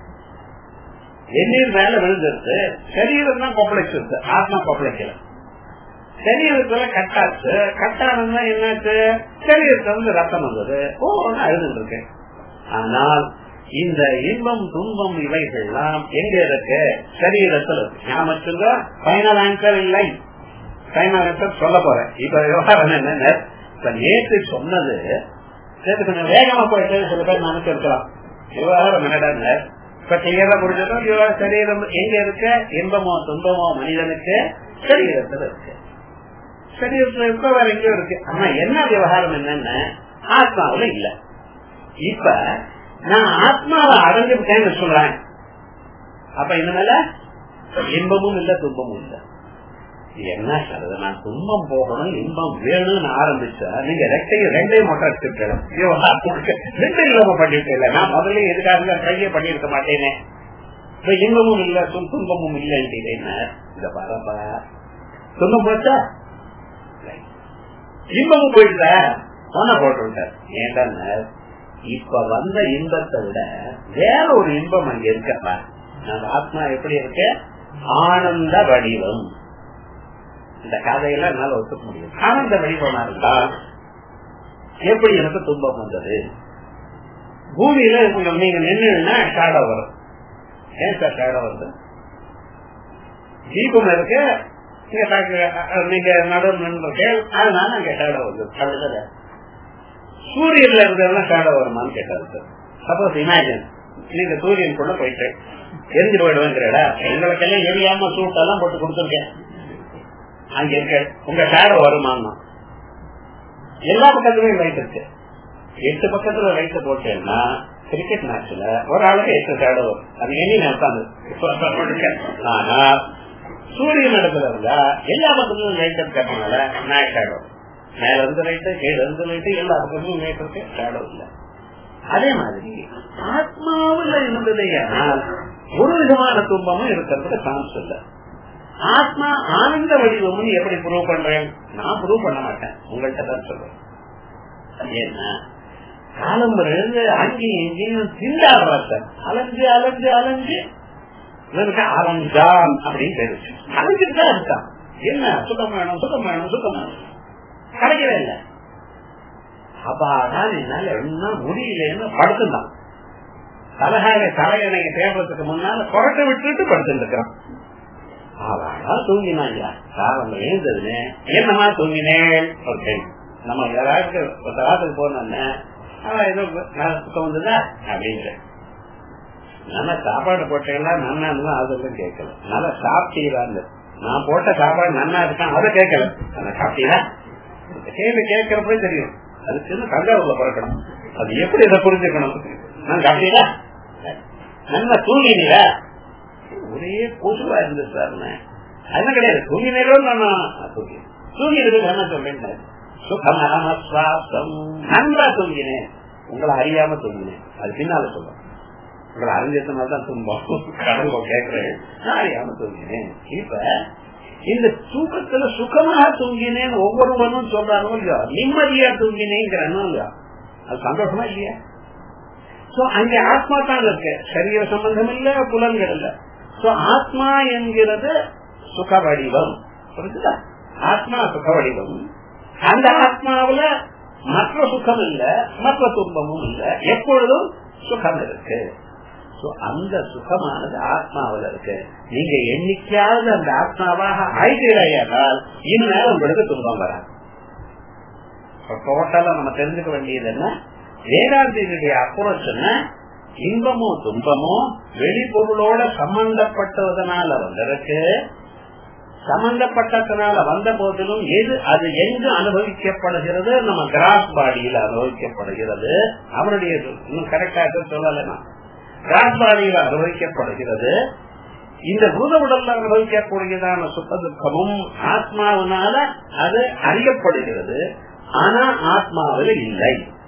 எண்ணீர் மேல விழுந்துருது சரீரம் தான் கொப்பளிச்சிருது ஆத்மா கொப்பளிக்கல சரீரத்துல கட்டாச்சு கட்டானதுன்னா என்னாச்சு சரீரத்துல வந்து ரத்தம் வந்தது ஓ அழுதுட்டு இருக்கு ஆனால் இந்த இன்பம் துன்பம் இவைகள்லாம் எங்க இருக்கு சரீரத்தில் இருக்கு ஞாபகத்துங்க பைனல் ஆன்சர் இல்லை பைனல் ஆன்சர் சொல்ல போறேன் இப்ப விவகாரம் என்னன்னு இப்ப நேற்று சொன்னது நேற்று கொஞ்சம் வேகமா போயிட்டு சில பேர் நினைச்சிருக்கலாம் விவகாரம் என்னடா இப்ப கிளியரா புரிஞ்சதும் விவகார சரீரம் எங்க இருக்கு இன்பமோ துன்பமோ மனிதனுக்கு சரீரத்தில் இருக்கு சரீரத்துல இருக்க வேற எங்கேயும் இருக்கு ஆனா என்ன விவகாரம் என்னன்னு ஆத்மாவில இல்ல இப்ப நான் ஆத்மாவை அடைஞ்சுட்டேன்னு சொல்றேன் அப்ப இனிமேல இன்பமும் இல்ல துன்பமும் இல்ல என்ன சொல்றது நான் துன்பம் போகணும் இன்பம் வேணும்னு ஆரம்பிச்சா நீங்க ரெண்டையும் ரெண்டையும் மட்டும் எடுத்துக்கலாம் ரெண்டும் இல்லாம பண்ணிட்டு இல்ல நான் முதல்ல எதுக்காக ட்ரையே பண்ணிருக்க மாட்டேனே இப்ப இன்பமும் இல்ல துன்பமும் இல்லைன்னு இந்த பரப்பா துன்பம் போச்சா இன்பமும் போயிடுதா போன போட்டு விட்டார் ஏன்டா இப்ப வந்த இன்பத்தை விட வேற ஒரு இன்பம் அங்க இருக்கப்பா அந்த ஆத்மா எப்படி இருக்கு ஆனந்த வடிவம் இந்த கதையில என்னால ஒத்துக்க முடியும் ஆனந்த வடிவமா இருந்தா எப்படி எனக்கு துன்பம் வந்தது பூமியில நீங்க நின்றுனா ஷேடோ வரும் ஏன் சார் ஷேடோ வருது தீபம் இருக்கு நீங்க நடுவு நின்று அதனால அங்க ஷேடோ வருது அதுல சூரியன்ல இருக்கிறதெல்லாம் ஷேடோ வருமான்னு கேட்டாரு சார் சப்போஸ் இமேஜின் நீங்க சூரியன் கூட போயிட்டு எரிஞ்சு போயிடுவேங்கிறடா எங்களுக்கெல்லாம் எரியாம சூட்டெல்லாம் போட்டு கொடுத்துருக்கேன் அங்க இருக்க உங்க ஷேடோ வருமானா எல்லா பக்கத்துலயும் லைட் இருக்கு எட்டு பக்கத்துல லைட் போட்டேன்னா கிரிக்கெட் மேட்ச்ல ஒரு ஆளுக்கு எட்டு ஷேடோ வரும் அது எண்ணி நான் ஆனா சூரியன் இடத்துல இருந்தா எல்லா பக்கத்துலயும் லைட் இருக்கிறதுனால நான் ஷேடோ மேல இருந்து லைட்டு கீழ இருந்து லைட்டு எல்லா பக்கத்துலயும் லைட் இருக்கு ஷேடோ இல்ல அதே மாதிரி ஆத்மாவில் இருந்ததே ஆனால் ஒரு விதமான துன்பமும் இருக்கிறதுக்கு சான்ஸ் இல்லை ஆத்மா ஆனந்த வடிவம்னு எப்படி ப்ரூவ் பண்றேன் நான் ப்ரூவ் பண்ண மாட்டேன் உங்கள்கிட்ட தான் சொல்றேன் ஏன்னா காலம் இருந்து அங்கேயும் இங்கேயும் திண்டாடுறாங்க அலைஞ்சு அலைஞ்சு அலைஞ்சு அலைஞ்சான் அப்படின்னு தெரிஞ்சு அலைஞ்சுட்டு தான் இருக்கான் என்ன சுகம் வேணும் சுகம் வேணும் சுகம் வேணும் கிடைக்கவே இல்லை அப்பாதான் என்னால என்ன முடியலன்னு படுத்துதான் தலகாய தலையணைய தேடுறதுக்கு முன்னால கொரட்டை விட்டுட்டு படுத்துட்டு இருக்கிறான் அவனா தூங்கினா இல்லையா காலம் எழுந்ததுன்னு என்னமா தூங்கினேன் ஓகே நம்ம யாராவது ராத்துக்கு போனோன்னு அவன் ஏதோ சுத்தம் வந்ததா அப்படின்ற நல்லா சாப்பாடு போட்டீங்களா நன்னா இருந்தா அதெல்லாம் கேட்கல நல்லா சாப்பிட்டீங்களான்னு நான் போட்ட சாப்பாடு நன்னா இருக்கான் அதை கேட்கல நல்லா சாப்பிட்டீங்களா கேள்வி கேட்கறப்பே தெரியும் அது சின்ன தஞ்சாவூர்ல பிறக்கணும் அது எப்படி இதை புரிஞ்சுக்கணும் நான் சாப்பிட்டீங்களா நல்லா தூங்கினீங்களா ஒரே கொசுவா இருந்தது சார் அதெல்லாம் கிடையாது தூங்கினேன் நான் தூங்கி தூங்கினது என்ன சொல்றேன் சுகமரம சுவாசம் நன்றா தூங்கினேன் உங்களை அறியாம தூங்கினேன் அது பின்னால சொல்றேன் உங்களை அறிஞ்சதுனால தான் துன்பம் கடவுள கேட்கிறேன் நான் அறியாம தூங்கினேன் இப்ப இந்த தூக்கத்துல சுகமாக தூங்கினேன் ஒவ்வொருவனும் சொல்றானோ இல்லையா நிம்மதியா தூங்கினேங்கிறானோ இல்லையா அது சந்தோஷமா இல்லையா சோ அங்க ஆத்மா தான் இருக்கு சரீர சம்பந்தம் இல்ல புலன்கள் இல்ல சோ ஆத்மா என்கிறது சுக வடிவம் புரிஞ்சுதா ஆத்மா சுக வடிவம் அந்த ஆத்மாவில மற்ற சுகம் இல்ல மற்ற துன்பமும் இல்ல எப்பொழுதும் சுகம் இருக்கு அந்த சுகமானது ஆத்மாவில் இருக்கு நீங்க என்னைக்காவது அந்த ஆத்மாவாக ஆய்கிறாயால் இனிமேல் உங்களுக்கு துன்பம் வராது டோட்டலா நம்ம தெரிஞ்சுக்க வேண்டியது என்ன வேதாந்திகளுடைய அப்ரோச் என்ன இன்பமோ துன்பமோ வெளிப்பொருளோட சம்பந்தப்பட்டதனால வந்திருக்கு சம்பந்தப்பட்டதுனால வந்த போதிலும் எது அது எங்கு அனுபவிக்கப்படுகிறது நம்ம கிராஸ் பாடியில் அனுபவிக்கப்படுகிறது அவருடைய இன்னும் கரெக்டாக சொல்லலாம் கிராஸ் பாடியில் அனுபவிக்கப்படுகிறது இந்த பூத உடல்ல அனுபவிக்கக்கூடியதான சுத்த துக்கமும் ஆத்மாவினால அது அறியப்படுகிறது ஆனா ஆத்மாவில் இல்லை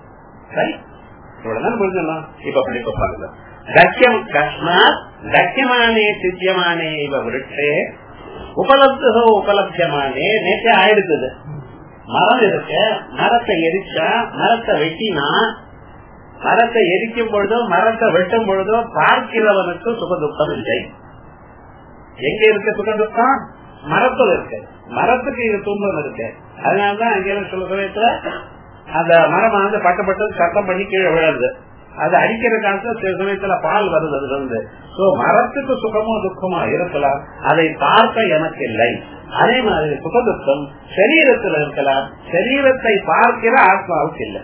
இவ்வளவுதான் புரிஞ்சுக்கலாம் இப்ப படிப்ப பாருங்க தக்கியம் கஸ்மாத் தக்கியமானே சித்தியமானே இவ விருட்டே உபலப்தோ உபலப்தியமானே நேற்று ஆயிடுக்குது மரம் இருக்கு மரத்தை எரிச்சா மரத்தை வெட்டினா மரத்தை எரிக்கும் பொழுதோ மரத்தை வெட்டும் பொழுதோ பார்க்கிறவனுக்கு சுகதுக்கம் இல்லை எங்க இருக்கு சுகதுக்கம் மரத்துல இருக்கு மரத்துக்கு இது துன்பம் இருக்கு அதனாலதான் அங்கே சில சமயத்துல அந்த மரம் வந்து பட்டப்பட்டு சத்தம் பண்ணி கீழே விழுது அது அடிக்கிற காலத்துல சில சமயத்துல பால் வருது அதுல இருந்து சோ மரத்துக்கு சுகமோ துக்கமோ இருக்கலாம் அதை பார்க்க எனக்கு இல்லை அதே மாதிரி சுக துக்கம் சரீரத்தில் இருக்கலாம் சரீரத்தை பார்க்கிற ஆத்மாவுக்கு இல்லை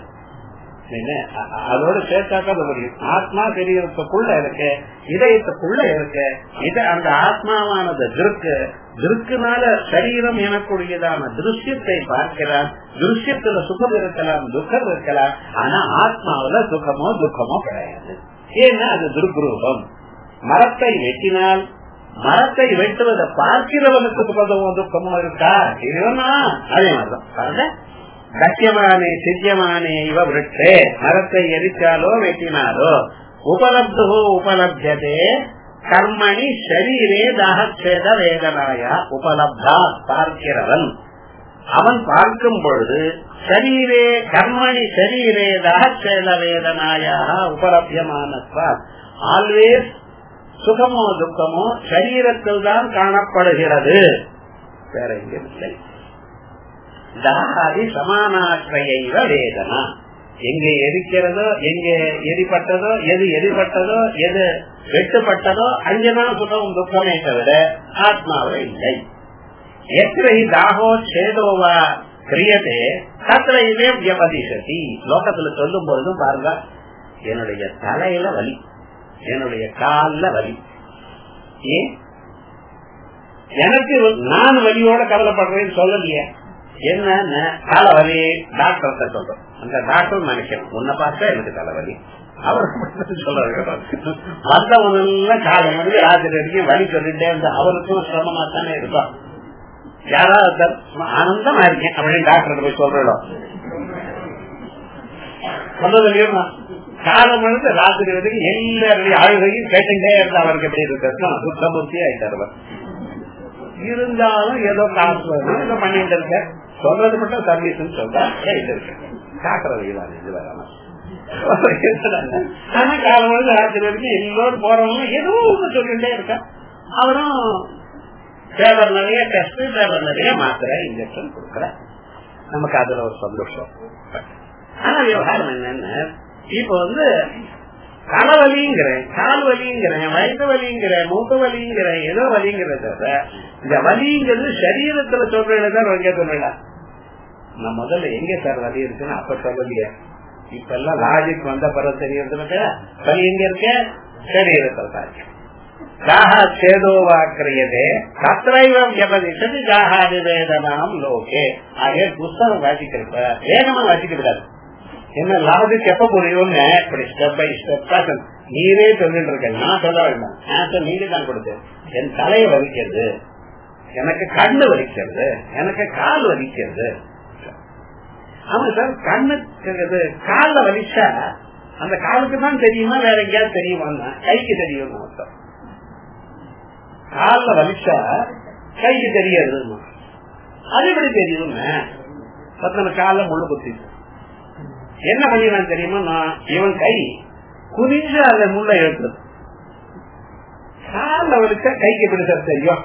அதோட சேர்த்தாக்க முடியும் ஆத்மா சரீரத்துக்குள்ள இருக்கு இதயத்துக்குள்ள இருக்கு இது அந்த ஆத்மாவானது திருக்கு திருக்குனால சரீரம் எனக்கூடியதான திருஷ்யத்தை பார்க்கிறான் திருஷ்யத்துல சுகம் இருக்கலாம் துக்கம் இருக்கலாம் ஆனா ஆத்மாவில சுகமோ துக்கமோ கிடையாது ஏன்னா அது துர்குரூபம் மரத்தை வெட்டினால் மரத்தை வெட்டுவதை பார்க்கிறவனுக்கு சுகமோ துக்கமோ இருக்கா இதுனா அதே மாதிரிதான் தக்கியமானே சித்தியமானே இவ விருட்சே மரத்தை எரிச்சாலோ வெட்டினாலோ உபலப்தோ உபலப்தே கர்மணி ஷரீரே தாகச்சேத வேதனாயா உபலப்தா பார்க்கிறவன் அவன் பார்க்கும் பொழுது சரீரே கர்மணி சரீரே ரகச்சேல வேதனாயாக உபலபியமானத்வா ஆல்வேஸ் சுகமோ துக்கமோ சரீரத்தில் தான் காணப்படுகிறது வேற எங்கும் இல்லை தாகாதி சமானாற்றையைவ வேதனா எங்க எரிக்கிறதோ எங்க எரிப்பட்டதோ எது எரிப்பட்டதோ எது வெட்டுப்பட்டதோ அங்கதான் சுகம் துக்கமே தவிர ஆத்மாவே இல்லை எத்திரை தாகோ சேதோவா கிரியதே தத்திரையுமே வியபதிசதி லோகத்துல சொல்லும் பொழுதும் பாருங்க என்னுடைய தலையில வலி என்னுடைய கால்ல வலி ஏன் எனக்கு நான் வலியோட கவலைப்படுறேன்னு சொல்லலையே என்ன தலைவலி டாக்டர் சொல்றோம் அந்த டாக்டர் நினைக்கிறோம் உன்னை பார்த்தா எனக்கு தலைவலி அவர் சொல்றாரு வந்தவனெல்லாம் காலம் வந்து ராத்திரி வரைக்கும் வலி சொல்லிட்டே இருந்த அவருக்கும் சிரமமா தானே இருப்பான் யாராவது ஆனந்தமா இருக்கேன் அப்படின்னு டாக்டர் போய் சொல்றோம் சொன்னதுலயும் காலம் வந்து ராத்திரி வரைக்கும் எல்லாருடைய அழுகையும் கேட்டுட்டே இருந்தா அவருக்கு எப்படி இருக்கு சுத்தமூர்த்தி ஆயிட்டாரு இருந்தாலும் ஏதோ காசு வரும் ஏதோ பண்ணிட்டு இருக்க சொல்றது மட்டும் சர்வீஸ் சொல்றா கேட்டு இருக்கு காட்டுறது இது வராம ஆனா காலம் வந்து ராத்திரி வரைக்கும் எல்லோரும் போறவங்க ஏதோ ஒண்ணு சொல்லிட்டே இருக்கா அவரும் பேப்பர் நிறைய டெஸ்ட் பேப்பர் நிறைய மாத்திரை இன்ஜெக்ஷன் கொடுக்குற நமக்கு அதுல ஒரு சந்தோஷம் ஆனா விவகாரம் என்னன்னு இப்ப வந்து தலைவலிங்கிறேன் கால் வலிங்கிறேன் வயிற்று வலிங்கிறேன் மூத்த வலிங்கிறேன் ஏதோ வலிங்கிறத இந்த வலிங்கிறது சரீரத்துல சொல்றதுதான் எங்க சொல்லலாம் நான் முதல்ல எங்க சார் வலி இருக்குன்னு அப்ப சொல்லலையே இப்ப எல்லாம் லாஜிக் வந்த பிறகு தெரியறதுக்கு வலி எங்க இருக்க சரீரத்துல தான் இருக்கு சேதோவாக்கிரியதே தத்ரைவம் எபதிஷது ஜாகாதி வேதனாம் லோகே ஆகிய புஸ்தகம் வாசிக்கிறப்ப வேகமா வாசிக்க விடாது என்ன லாஜிக் எப்ப புரியும்னு இப்படி ஸ்டெப் பை ஸ்டெப் நீரே சொல்லிட்டு இருக்க நான் சொல்ல வேண்டாம் ஆன்சர் நீங்க தான் கொடுத்து என் தலையை வலிக்கிறது எனக்கு கண்ணு வலிக்கிறது எனக்கு கால் வலிக்கிறது ஆமா சார் கண்ணுக்கு கால வலிச்சா அந்த காலுக்கு தான் தெரியுமா வேற எங்கேயாவது தெரியுமா கைக்கு தெரியும் அர்த்தம் கால வலிச்சா கைக்கு தெரியாது அது எப்படி தெரியும் பத்தன கால முள்ளு குத்தி என்ன பண்ணிடுறான் தெரியுமா நான் இவன் கை குனிஞ்சு அந்த முள்ள எழுத்துறது கால வலிச்சா கைக்கு எப்படி சார் தெரியும்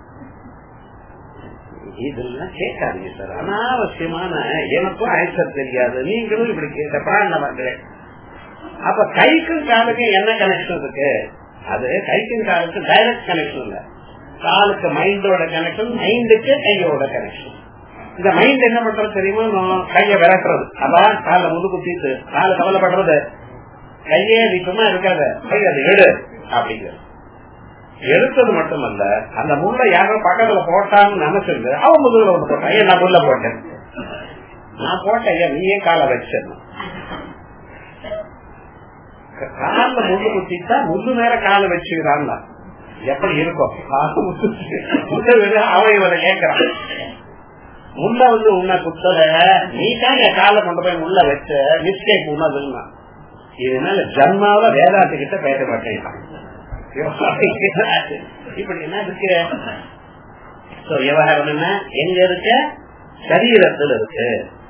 இதெல்லாம் கேட்காதீங்க சார் அனாவசியமான எனக்கும் ஆன்சர் தெரியாது நீங்களும் இப்படி கேட்ட பிராண மக்களே அப்ப கைக்கும் காலுக்கும் என்ன கனெக்ஷன் இருக்கு அது கைக்கும் காலுக்கும் டைரக்ட் கனெக்ஷன் இல்ல காலுக்கு மைண்டோட கனெக்ஷன் மைண்டுக்கு கையோட கனெக்ஷன் இந்த மைண்ட் என்ன பண்றது தெரியுமா கைய விரட்டுறது அதான் கால முது குத்திட்டு கால கவலைப்படுறது கையே நீ சும்மா இருக்காத கை அது எடு அப்படிங்கிறது எடுத்தது மட்டுமல்ல அந்த முள்ள யாரோ பக்கத்துல போட்டான்னு நினைச்சிருந்து அவன் முதுகுல ஒண்ணு போட்டான் ஏன் நான் முள்ள போட்டேன் நான் போட்டேன் ஏன் நீயே காலை வச்சேன் கால முள்ளு குத்திட்டா முள்ளு நேர காலை வச்சுக்கிறான் எப்படி இருக்கும் அவன் இவரை கேட்கிறான் முள்ள வந்து உன்னை குத்தல நீ தான் என் காலை கொண்டு போய் முள்ள வச்ச மிஸ்டேக் உன்னதுன்னா இதனால ஜன்மாவில வேதாத்து கிட்ட பேச மாட்டேன் இப்படி என்ன இருக்கு விவகாரம் என்ன எங்க இருக்க சரீரத்தில் இருக்கு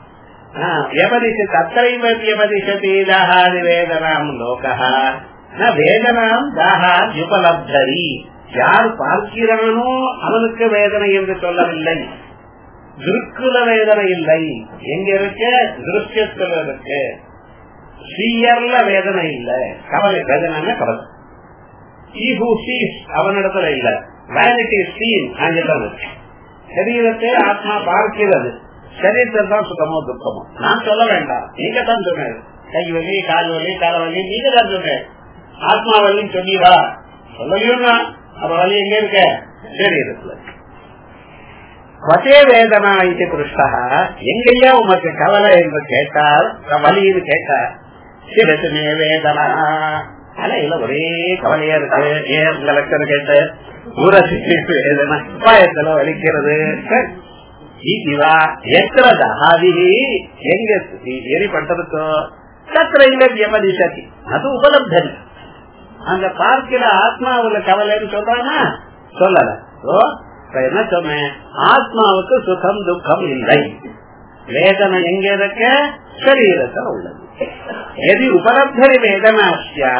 எபதிஷதி தாகாதி வேதனாம் லோகா வேதனாம் தாகாத் உபலப்தரி யார் பார்க்கிறானோ அவனுக்கு வேதனை என்று சொல்லவில்லை திருக்குல வேதனை இல்லை எங்க இருக்க திருஷ்யத்துல இருக்கு சீயர்ல வேதனை இல்லை கவலை வேதனை கவலை அவனிடத்துல இல்ல வேனிட்டி சீன் ஆங்கிலம் சரீரத்தை ஆத்மா பார்க்கிறது சரீரத்தில் தான் சுத்தமோ துக்கமோ நான் சொல்ல வேண்டாம் நீங்க தான் சொன்னேன் கை வலி கால் வலி தலை வலி நீங்க தான் சொன்னேன் ஆத்மா வலின்னு சொன்னீரா சொல்லலையும் அப்ப வலி எங்க இருக்க சரீரத்துல வசே வேதனா இது புருஷா எங்கேயா உமக்கு கவலை என்று கேட்டால் வலின்னு கேட்டார் சிவசுமே வேதனா அலையில ஒரே கவலையா இருக்கு ஏன் உங்க லட்சம் கேட்டு ஊரசி வேதனை பாயத்துல வலிக்கிறது இதுவா எத்தனை தகாதி எங்க எரிப்பட்டதுக்கோ சத்திர இல்ல வியமதிசதி அது உபலப்தரி அந்த பார்க்கிற ஆத்மாவுல கவலைன்னு சொல்றானா சொல்லல இப்ப என்ன சொன்னேன் ஆத்மாவுக்கு சுகம் துக்கம் இல்லை வேதனை எங்க இருக்க சரீரத்தில் உள்ளது எது உபலப்தரி வேதனாசியா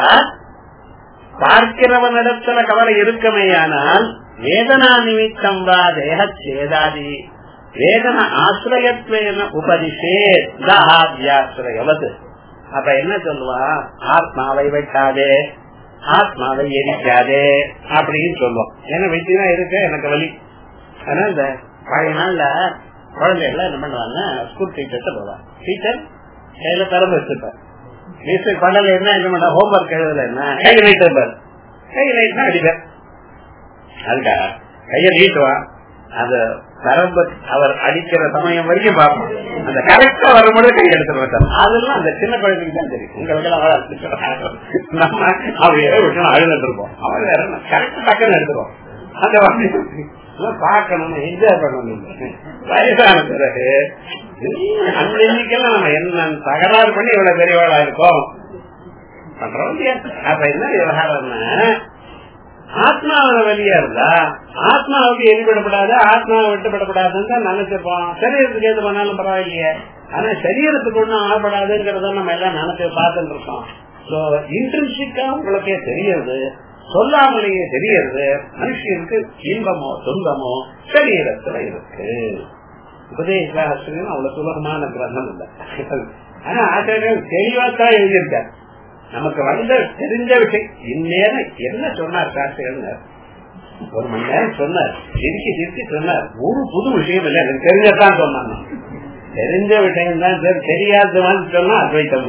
பார்க்கிறவனிடத்துல கவலை இருக்குமேயானால் வேதனா நிமித்தம் வா தேக சேதாதி வேதன ஆசிரியத்வேன உபதிஷே தாபியாசிரயவது அப்ப என்ன சொல்லுவா ஆத்மாவை வெட்டாதே ஆத்மாவை எரிக்காதே அப்படின்னு சொல்லுவோம் ஏன்னா வெட்டினா இருக்க எனக்கு வலி ஆனா இந்த பழைய நாள்ல குழந்தைகள் என்ன பண்ணுவாங்க ஸ்கூல் டீச்சர்ஸ் போவாங்க டீச்சர் கையில திறந்து வச்சிருப்பார் மிஸ்டர் பண்ணல என்ன என்ன பண்ண ஹோம்ஒர்க் எழுதல என்ன கை நீட்டு கை நீட்னா அடிப்பார் அதுக்காக கைய நீட்டுவான் அந்த நரம்பு அவர் அடிக்கிற சமயம் வரைக்கும் பார்ப்போம் அந்த கரெக்டா வரும்போது கை எடுத்து மாட்டார் அதெல்லாம் அந்த சின்ன குழந்தைக்கு தான் தெரியும் உங்களுக்கு எல்லாம் நம்ம அப்படியே விட்டு அழுதுட்டு இருப்போம் அவன் வேற கரெக்ட் டக்குன்னு எடுத்துருவோம் அந்த வந்து பார்க்கணும் என்ஜாய் பண்ணணும் வயசான பிறகு அந்த எண்ணிக்கைலாம் நம்ம என்ன தகராறு பண்ணி இவ்வளவு பெரியவாளா இருக்கோம் பண்றோம் இல்லையா அப்ப என்ன விவகாரம்னா ஆத்மாவில வெளியா இருந்தா ஆத்மாவுக்கு எரிபடப்படாது ஆத்மாவை விட்டுப்படப்படாதுன்னு தான் நினைச்சிருப்போம் சரீரத்துக்கு எது பண்ணாலும் பரவாயில்லையே ஆனா சரீரத்துக்கு ஒண்ணும் ஆகப்படாதுங்கிறத நம்ம எல்லாம் நினைச்சு பார்த்துட்டு இருக்கோம் சோ இன்ட்ரென்சிக்கா உங்களுக்கே தெரியுது சொல்லாமலேயே தெரியுது மனுஷனுக்கு இன்பமோ துன்பமோ சரீரத்துல இருக்கு உபதேசாஸ்திரம் அவ்வளவு சுலபமான கிரந்தம் இல்லை ஆனா ஆசிரியர்கள் தெளிவா தான் எழுதியிருக்காரு நமக்கு வந்த தெரிஞ்ச விஷயம் இந்நேரம் என்ன சொன்னார் சாஸ்திரங்கள் ஒரு மணி நேரம் சொன்னார் திருக்கி திருக்கி சொன்னார் ஒரு புது விஷயம் இல்லை எனக்கு தெரிஞ்சதான் சொன்னாங்க தெரிஞ்ச விஷயம் தான் சார் தெரியாதவான்னு சொன்னா அத்வைத்தம்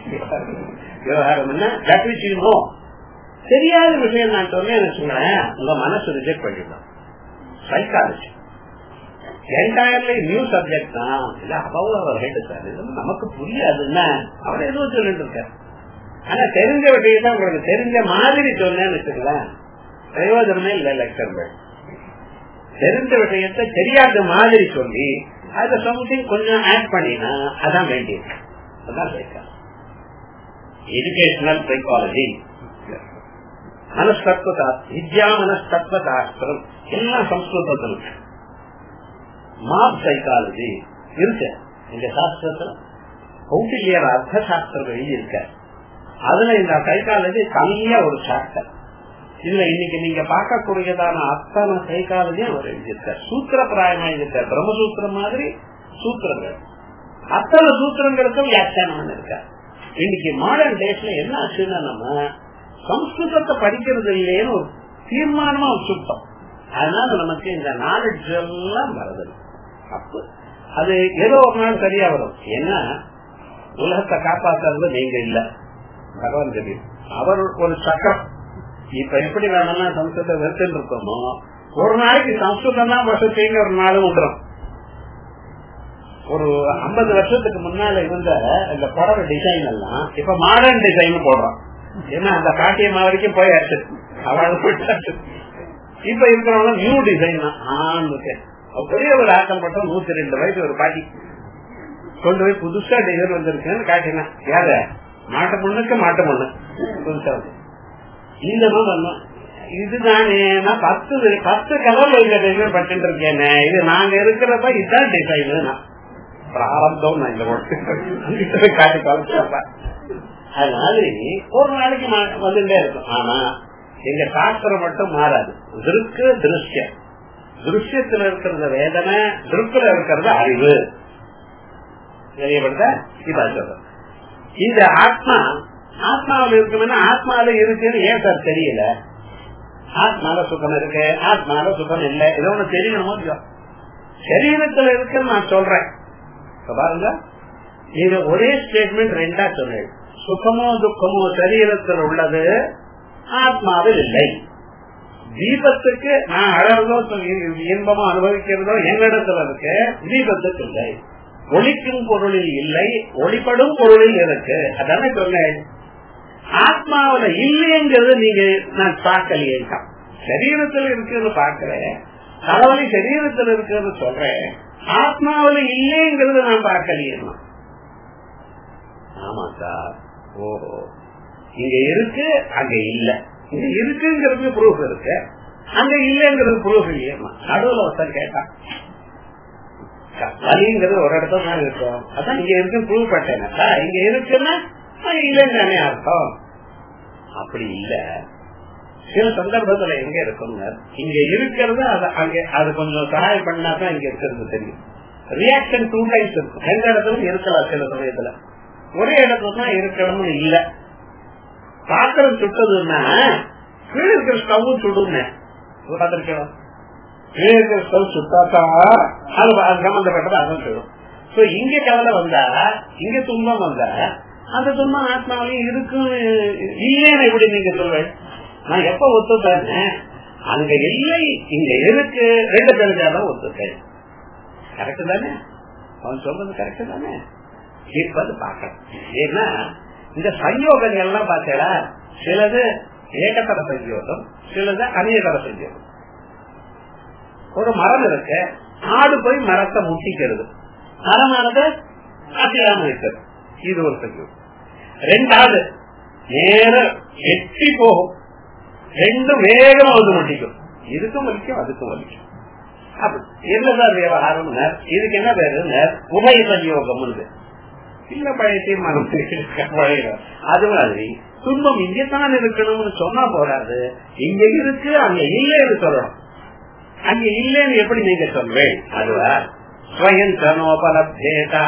விவகாரம் என்ன தட் விச் யூ நோ தெரியாத விஷயம் நான் சொன்னேன் சொன்னேன் உங்க மனசு ரிஜெக்ட் பண்ணிடலாம் சைக்காலஜி என்டையர்லி நியூ சப்ஜெக்ட் தான் இல்ல அவ்வளவு அவர் ஹெட் சார் நமக்கு புரியாதுன்னா அவர் ஏதோ சொல்லிட்டு இருக்காரு ஆனா தெரிஞ்ச விஷயத்தான் உங்களுக்கு தெரிஞ்ச மாதிரி சொன்னேன்னு வச்சுக்கலாம் பிரயோஜனமே இல்ல லெக்சர்கள் தெரிஞ்ச விஷயத்த தெரியாத மாதிரி சொல்லி அத சம்திங் கொஞ்சம் ஆட் பண்ணினா அதான் வேண்டியது அதான் எஜுகேஷனல் சைக்காலஜி மனஸ்தத்துவ வித்யா மனஸ்தத்துவ சாஸ்திரம் எல்லாம் சம்ஸ்கிருதத்தில் மாப் சைக்காலஜி இருக்கு இந்த சாஸ்திரத்துல கௌட்டில்யர் அர்த்த சாஸ்திரம் எழுதியிருக்க அதுல இந்த சைக்காலஜி தனியா ஒரு சாப்டர் இதுல இன்னைக்கு நீங்க பார்க்கக்கூடியதான அத்தனை சைக்காலஜியும் அவர் எழுதியிருக்கார் சூத்திர பிராயமா எழுதியிருக்கார் பிரம்மசூத்திரம் மாதிரி சூத்திரங்கள் அத்தனை சூத்திரங்களுக்கும் வியாக்கியானம் இருக்கார் இன்னைக்கு மாடர்ன் டேஸ்ல என்ன ஆச்சுன்னா நம்ம சம்ஸ்கிருதத்தை படிக்கிறது இல்லையேன்னு ஒரு தீர்மானமா வச்சுட்டோம் அதனால நமக்கு இந்த நாலேஜ் எல்லாம் வருது அப்ப அது ஏதோ ஒரு நாள் சரியா வரும் ஏன்னா உலகத்தை காப்பாற்றுறது நீங்க இல்ல பகவான் தெரியும் அவர் ஒரு சக்கரம் இப்ப எப்படி வேணும்னா சம்ஸ்கிருத வெறுத்துட்டு இருக்கோமோ ஒரு நாளைக்கு சம்ஸ்கிருதம் தான் வருஷத்தைங்க ஒரு நாளும் விடுறோம் ஒரு ஐம்பது வருஷத்துக்கு முன்னால இருந்த இந்த புடவை டிசைன் எல்லாம் இப்ப மாடர்ன் டிசைன் போடுறோம் ஏன்னா அந்த காட்டியம்மா வரைக்கும் போயாச்சு அவள் போயிட்டாச்சு இப்ப இருக்கிறவங்க நியூ டிசைன் தான் பெரிய ஒரு ஆக்கம் பட்டம் நூத்தி ரெண்டு வயசு ஒரு பாட்டி கொண்டு போய் புதுசா டிசைன் வந்திருக்குன்னு காட்டினா யார மாட்டு பொண்ணுக்கு மாட்டு பொண்ணு புதுசா வந்து இந்த மாதிரி இதுதானே நான் பத்து பத்து கலர்ல இந்த டிசைன் பட்டு இருக்கேன் இது நாங்க இருக்கிறப்ப இதுதான் டிசைன் பிராரப்தம் நான் இந்த காட்டி கலந்துப்பேன் அது மாதிரி ஒரு நாளைக்கு வந்துட்டே இருக்கும் ஆனா எங்க சாஸ்திரம் மட்டும் மாறாது திருக்கு திருஷ்யம் திருஷ்யத்துல இருக்கிறத வேதனை திருக்குல இருக்கிறது அறிவு தெரியப்படுத்த இப்ப சொல்றேன் இந்த ஆத்மா ஆத்மாவில் இருக்குன்னா ஆத்மாவில இருக்குன்னு ஏன் சார் தெரியல ஆத்மால சுகம் இருக்கு ஆத்மால சுகம் இல்லை ஏதோ ஒண்ணு தெரியணுமோ சரீரத்துல இருக்குன்னு நான் சொல்றேன் பாருங்க இது ஒரே ஸ்டேட்மெண்ட் ரெண்டா சொன்னேன் சுகமோ துக்கமோ சரீரத்தில் உள்ளது ஆத்மாவில் இல்லை தீபத்துக்கு நான் அழகோ இன்பமோ அனுபவிக்கிறதோ என்னிடத்துல இருக்கு தீபத்துக்கு இல்லை ஒளிக்கும் பொருளில் இல்லை ஒளிப்படும் பொருளில் இருக்கு அதானே சொன்னேன் ஆத்மாவில இல்லைங்கிறது நீங்க நான் பார்க்கலையே சரீரத்தில் இருக்குன்னு பாக்குறேன் தலைவலி சரீரத்தில் இருக்குன்னு சொல்றேன் ஆத்மாவில இல்லைங்கிறது நான் பார்க்கலையே ஆமா சார் ஓஹோ இங்க இருக்கு அங்க இல்ல இங்க இருக்குங்கிறது ப்ரூஃப் இருக்கு அங்க இல்லைங்கிறது ப்ரூஃப் இல்லையா நடுவுல ஒருத்தர் கேட்டான் வலிங்கிறது ஒரு இடத்துல தான் இருக்கும் அதான் இங்க இருக்கு ப்ரூவ் பட்டேனக்கா இங்க இருக்குன்னா இல்லைன்னு தானே அர்த்தம் அப்படி இல்ல சில சந்தர்ப்பத்துல எங்க இருக்குங்க இங்க இருக்கிறது அது அங்க அது கொஞ்சம் சகாயம் பண்ணா தான் இங்க இருக்கிறது தெரியும் ரியாக்ஷன் டூ டைம்ஸ் இருக்கும் எந்த இடத்துல இருக்கலாம் சில சமயத்துல ஒரே இடத்துல தான் இருக்கணும்னு இல்ல பாத்திரம் சுட்டதுன்னா கீழே இருக்கிற ஸ்டவ் சுடுங்க பார்த்திருக்கலாம் கீழே இருக்கிற ஸ்டவ் சுட்டாத்தா அது அது சம்பந்தப்பட்டது அதான் சுடும் சோ இங்க கவலை வந்தா இங்க துன்பம் வந்தா அந்த துன்பம் ஆத்மாவிலையும் இருக்குன்னு இல்லைன்னு எப்படி நீங்க சொல்வேன் நான் எப்ப ஒத்துப்பேன் அங்க இல்லை இங்க இருக்கு ரெண்டு தெரிஞ்சாதான் ஒத்துப்பேன் கரெக்ட் தானே அவன் சொல்றது கரெக்ட் தானே இப்ப பார்க்கணும் ஏன்னா இந்த சயோகங்கள் எல்லாம் பார்த்தா சிலது ஏகத்தர சயோகம் சிலது அநேகர சயோகம் ஒரு மரம் இருக்கு ஆடு போய் மரத்தை முட்டிக்கிறது மரமானது அசையாம இருக்கிறது இது ஒரு சயோகம் ரெண்டாவது நேர எட்டி போகும் ரெண்டும் வேகமா வந்து முட்டிக்கும் இதுக்கும் வலிக்கும் அதுக்கும் வலிக்கும் என்னதான் விவகாரம் இதுக்கு என்ன பேரு உபய சயோகம் இல்ல பழைய தீர்மானம் பழைய அது மாதிரி துன்பம் இங்கத்தான் இருக்கணும்னு சொன்னா போறாது இங்க இருக்கு அங்க இல்லைன்னு சொல்லணும் அங்க இல்லைன்னு எப்படி நீங்க சொல்வேன் அதுவா ஸ்வயம் தனோபலப்தேதா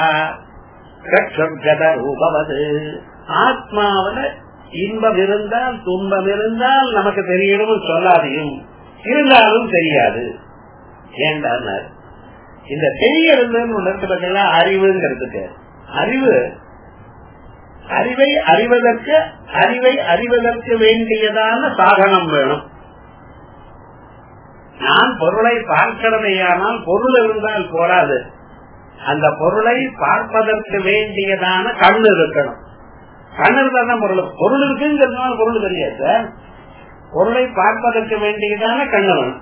ரூபவது ஆத்மாவில இன்பம் இருந்தால் துன்பம் இருந்தால் நமக்கு தெரியணும் சொல்லாதையும் இருந்தாலும் தெரியாது ஏன்டா இந்த தெரியறதுன்னு ஒண்ணு இருக்கு பார்த்தீங்களா அறிவுங்கிறதுக்கு அறிவு அறிவை அறிவதற்கு அறிவை அறிவதற்கு வேண்டியதான சாதனம் வேணும் நான் பொருளை பார்க்கிறதையானால் பொருள் இருந்தால் போராது அந்த பொருளை பார்ப்பதற்கு வேண்டியதான கண் இருக்கணும் கண் இருந்தால் தான் பொருள் பொருள் இருக்குங்கிறதுனால பொருள் தெரியாது சார் பொருளை பார்ப்பதற்கு வேண்டியதான கண்ணு வேணும்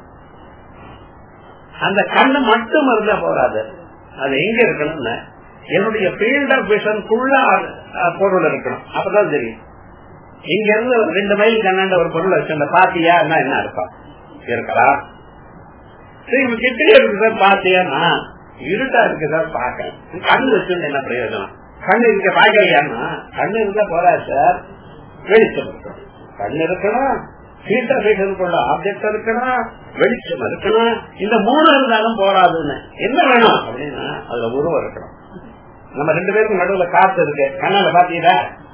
அந்த கண்ணு மட்டும் இருந்தா போராது அது எங்க இருக்கணும்னு என்னுடைய ஃபீல்ட் ஆஃப் விஷனுக்குள்ள பொருள் இருக்கணும் அப்பதான் தெரியும் இங்க இருந்து ரெண்டு மைல் கண்ணாண்ட ஒரு பொருள் வச்சு பாத்தியா என்ன அர்த்தம் இருக்கலாம் சரி கிட்டே இருக்கு சார் பாத்தியானா இருட்டா இருக்கு சார் பாக்க கண்ணு வச்சு என்ன பிரயோஜனம் கண்ணு இங்க பாக்கலையானா கண்ணு இருந்தா போறாது சார் வெளிச்சம் இருக்கணும் கண்ணு இருக்கணும் ஃபீல்ட் ஆப்ஜெக்ட் இருக்கணும் வெளிச்சம் இருக்கணும் இந்த மூணு இருந்தாலும் போராதுன்னு என்ன வேணும் அப்படின்னா அதுல உருவம் இருக்கணும் நம்ம ரெண்டு பேருக்கும் நடுவுல காத்து இருக்கு கண்ணால பாத்தீங்களா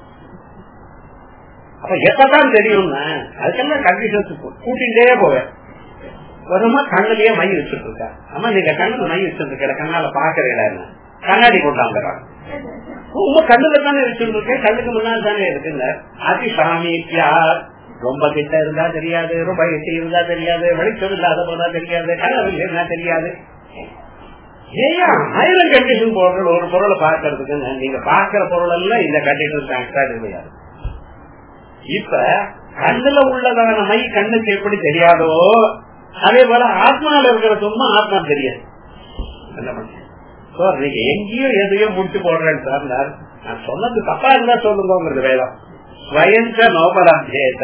அப்ப எப்பதான் தெரியும்னா அதுக்கெல்லாம் கண்டிஷன்ஸ் கூட்டிகிட்டே போவேன் வருமா கண்ணுலயே மை வச்சுட்டு இருக்கா அம்மா நீங்க கண்ணுல மை வச்சுட்டு இருக்க கண்ணால பாக்குறீங்களா கண்ணாடி கொண்டாந்துறாங்க உங்க கண்ணுல தானே வச்சுட்டு இருக்கேன் கண்ணுக்கு முன்னால் தானே இருக்குங்க அதிசாமியா ரொம்ப கிட்ட இருந்தா தெரியாது ரொம்ப எட்டி இருந்தா தெரியாது வெளிச்சம் இல்லாத போதா தெரியாது கனவு இருந்தா தெரியாது ஏன் ஆயிரம் கண்டிஷன் போடுற ஒரு பொருளை பாக்குறதுக்கு நீங்க பாக்குற பொருள் எல்லாம் இந்த கண்டிஷன் கிடையாது இப்ப கண்ணுல உள்ளதான மை கண்ணுக்கு எப்படி தெரியாதோ அதே போல ஆத்மாவில் இருக்கிற சும்மா ஆத்மா தெரியாது நீங்க எங்கேயோ எதையோ முடிச்சு போடுறேன்னு சார் நான் சொன்னது தப்பா இருந்தா சொல்லுங்கிறது வேதம் ஸ்வயஞ்ச நோபலப்தேத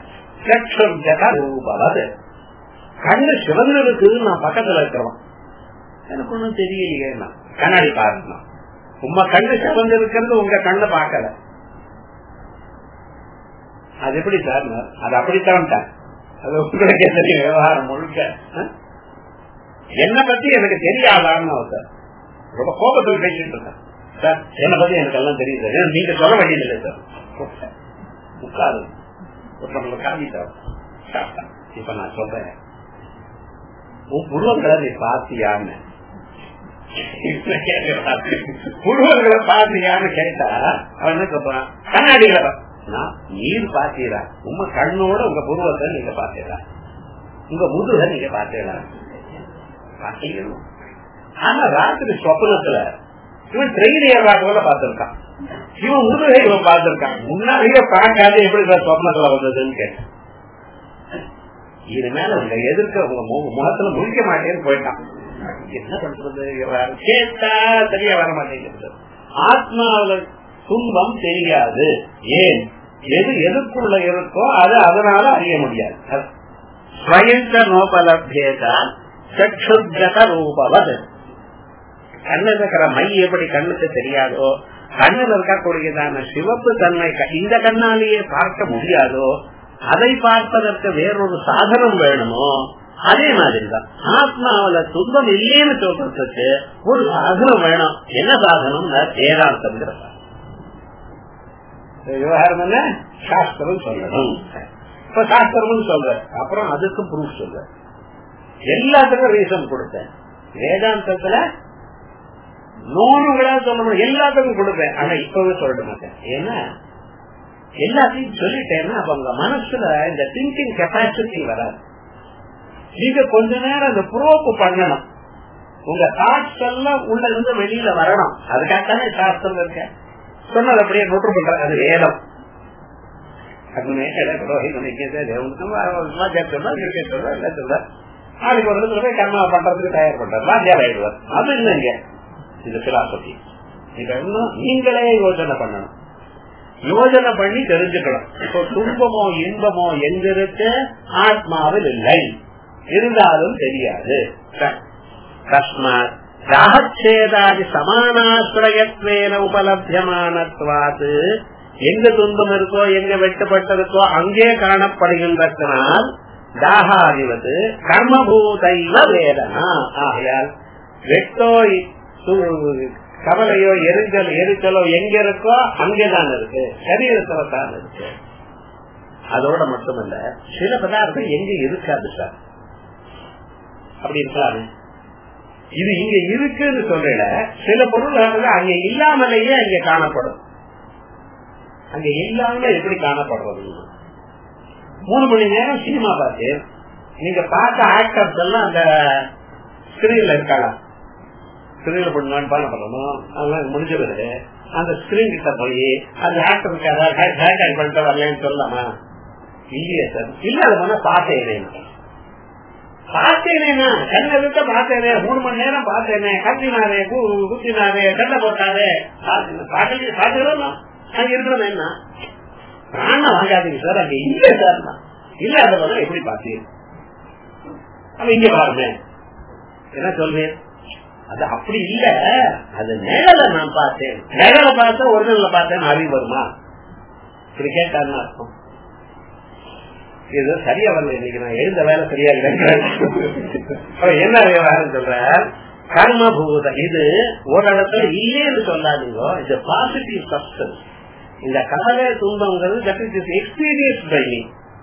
ரூபவது கண்ணு சிவந்து இருக்குதுன்னு நான் பக்கத்துல இருக்கிறோம் எனக்கு ஒண்ணும் தெரியலையே கண்ணாடி பாருங்க உங்க கண்ணு சிவந்து இருக்கிறது உங்க கண்ணை பார்க்கல அது எப்படி சார் அது அப்படித்தான் அது உங்களுக்கு தெரியும் விவகாரம் முழுக்க என்ன பத்தி எனக்கு தெரியாதான்னு சார் ரொம்ப கோபத்தில் பேசிட்டு இருக்கேன் சார் என்ன பத்தி எனக்கு எல்லாம் தெரியுது நீங்க சொல்ல வேண்டியதில்லை சார் உட்காரு நம்மள காமிட்டார் இப்ப நான் சொல்றேன் உன் புருவங்களை நீ பாத்தியான்னு புருவங்களை பாத்தியான்னு கேட்டா அவன் என்ன சொல்றான் கண்ணாடிகளை நீர் பாத்தீரா உங்க கண்ணோட உங்க புருவத்தை நீங்க பாத்தீரா உங்க முதுக நீங்க பாத்தீரா பாத்தீங்க ஆனா ராத்திரி சொப்பனத்துல இவன் ட்ரெயின் ஏறாத பாத்திருக்கான் இவன் முதுகை இவன் பார்த்திருக்கான் முன்னாடியே பார்க்காத எப்படி சார் சொப்னத்துல வந்ததுன்னு கேட்டேன் இது மேல உங்க எதிர்க்க உங்க முகத்துல முடிக்க மாட்டேன்னு போயிட்டான் என்ன பண்றது கேட்டா சரியா வர மாட்டேங்கிறது ஆத்மாவில துன்பம் தெரியாது ஏன் எது எதுக்குள்ள இருக்கோ அது அதனால அறிய முடியாது ஸ்வயஞ்ச நோபலபியேத சக்ஷுஜக ரூபவத் கண்ணில் இருக்கிற மை எப்படி கண்ணுக்கு தெரியாதோ கண்ணில் இருக்கக்கூடியதான சிவப்பு தன்மை இந்த கண்ணாலேயே பார்க்க முடியாதோ அதை பார்ப்பதற்கு வேறொரு சாதனம் வேணுமோ அதே மாதிரிதான் ஆத்மாவில துன்பம் இல்லைன்னு சொல்றதுக்கு ஒரு சாதனம் வேணும் என்ன சாதனம் வேதாந்தம் விவகாரம் என்ன சாஸ்திரம் சொல்லணும் இப்ப சாஸ்திரம் சொல்ற அப்புறம் அதுக்கு ப்ரூஃப் சொல்ற எல்லாத்துக்கும் ரீசன் கொடுத்தேன் வேதாந்தத்துல நூறுகளா சொல்ல முடியும் எல்லாத்துக்கும் கொடுப்பேன் ஆனா இப்பவே சொல்ல மாட்டேன் ஏன்னா எல்லாத்தையும் சொல்லிட்டேன்னா அப்ப உங்க மனசுல இந்த திங்கிங் கெப்பாசிட்டி வராது நீங்க கொஞ்ச நேரம் அந்த ப்ரோப்பு பண்ணணும் உங்க தாட்ஸ் எல்லாம் உள்ள இருந்து வெளியில வரணும் அதுக்காகத்தானே சாஸ்திரம் இருக்க சொன்னது அப்படியே நோட்டு பண்ற அது வேதம் நாளைக்கு ஒரு இடத்துல போய் கர்மா பண்றதுக்கு தயார் பண்றாரு வாத்தியார் ஆயிடுவார் அது இல்லைங்க இது பிலாசபி இத இன்னும் நீங்களே யோசனை பண்ணணும் யோஜனை பண்ணி தெரிஞ்சுக்கணும் இப்போ துன்பமோ இன்பமோ எங்க இருக்கு ஆத்மாவில் இல்லை இருந்தாலும் தெரியாது தஸ்மாத் ராகச்சேதாதி சமானாசிரயத்வேன உபலபியமானத்வாது எங்க துன்பம் இருக்கோ எங்க வெட்டுப்பட்டிருக்கோ அங்கே காணப்படுகின்றனால் தாகாதிவது கர்மபூதைவ வேதனா ஆகையால் வெட்டோ கவலையோ எரிஞ்சல் எரிச்சலோ எங்க இருக்கோ அங்கேதான் இருக்கு சரீரத்துல தான் இருக்கு அதோட மட்டுமல்ல சில பதார்த்தம் எங்க இருக்காது சார் அப்படி இருக்காது இது இங்க இருக்குன்னு சொல்றல சில பொருள்கள் அங்க இல்லாமலேயே அங்க காணப்படும் அங்க இல்லாம எப்படி காணப்படுறது மூணு மணி நேரம் சினிமா பார்த்து நீங்க பார்த்த ஆக்டர்ஸ் எல்லாம் அந்த ஸ்கிரீன்ல இருக்கலாம் ஸ்கிரீன்ல பண்ணு பண்ணணும் அதெல்லாம் முடிஞ்சது அந்த ஸ்கிரீன் கிட்ட போய் அந்த ஆக்டருக்கு ஹேண்ட் பண்ணிட்டு வரலன்னு சொல்லலாமா இல்லையா சார் இல்ல அது மாதிரி பார்த்தேன் பார்த்தேனேனா கண்ணை விட்ட பார்த்தேனே மூணு மணி நேரம் பார்த்தேனே கத்தினாரே குத்தினாரே கண்ணை போட்டாரே பாத்துக்கிறோம் அங்க இருக்கிறோம் என்ன பிராணம் வாங்காதீங்க சார் அங்க இல்ல சார் இல்லாத போது எப்படி பார்த்தீங்க அவ இங்க பாருங்க என்ன சொல்றேன் அது அப்படி இல்ல அது நிழல நான் பார்த்தேன் நிழல பார்த்தா ஒரிஜினல்ல பார்த்தேன் அறிவு வருமா இப்படி கேட்டாருன்னு அர்த்தம் இது சரியா வரல இன்னைக்கு நான் எழுந்த வேலை சரியா இல்லை என்ன விவகாரம் சொல்ற கர்மபூத இது ஒரு இடத்துல இல்லைன்னு சொல்லாதீங்க இது பாசிட்டிவ் சப்ஸ்டன்ஸ் இந்த கவலை துன்பங்கிறது that is experience by me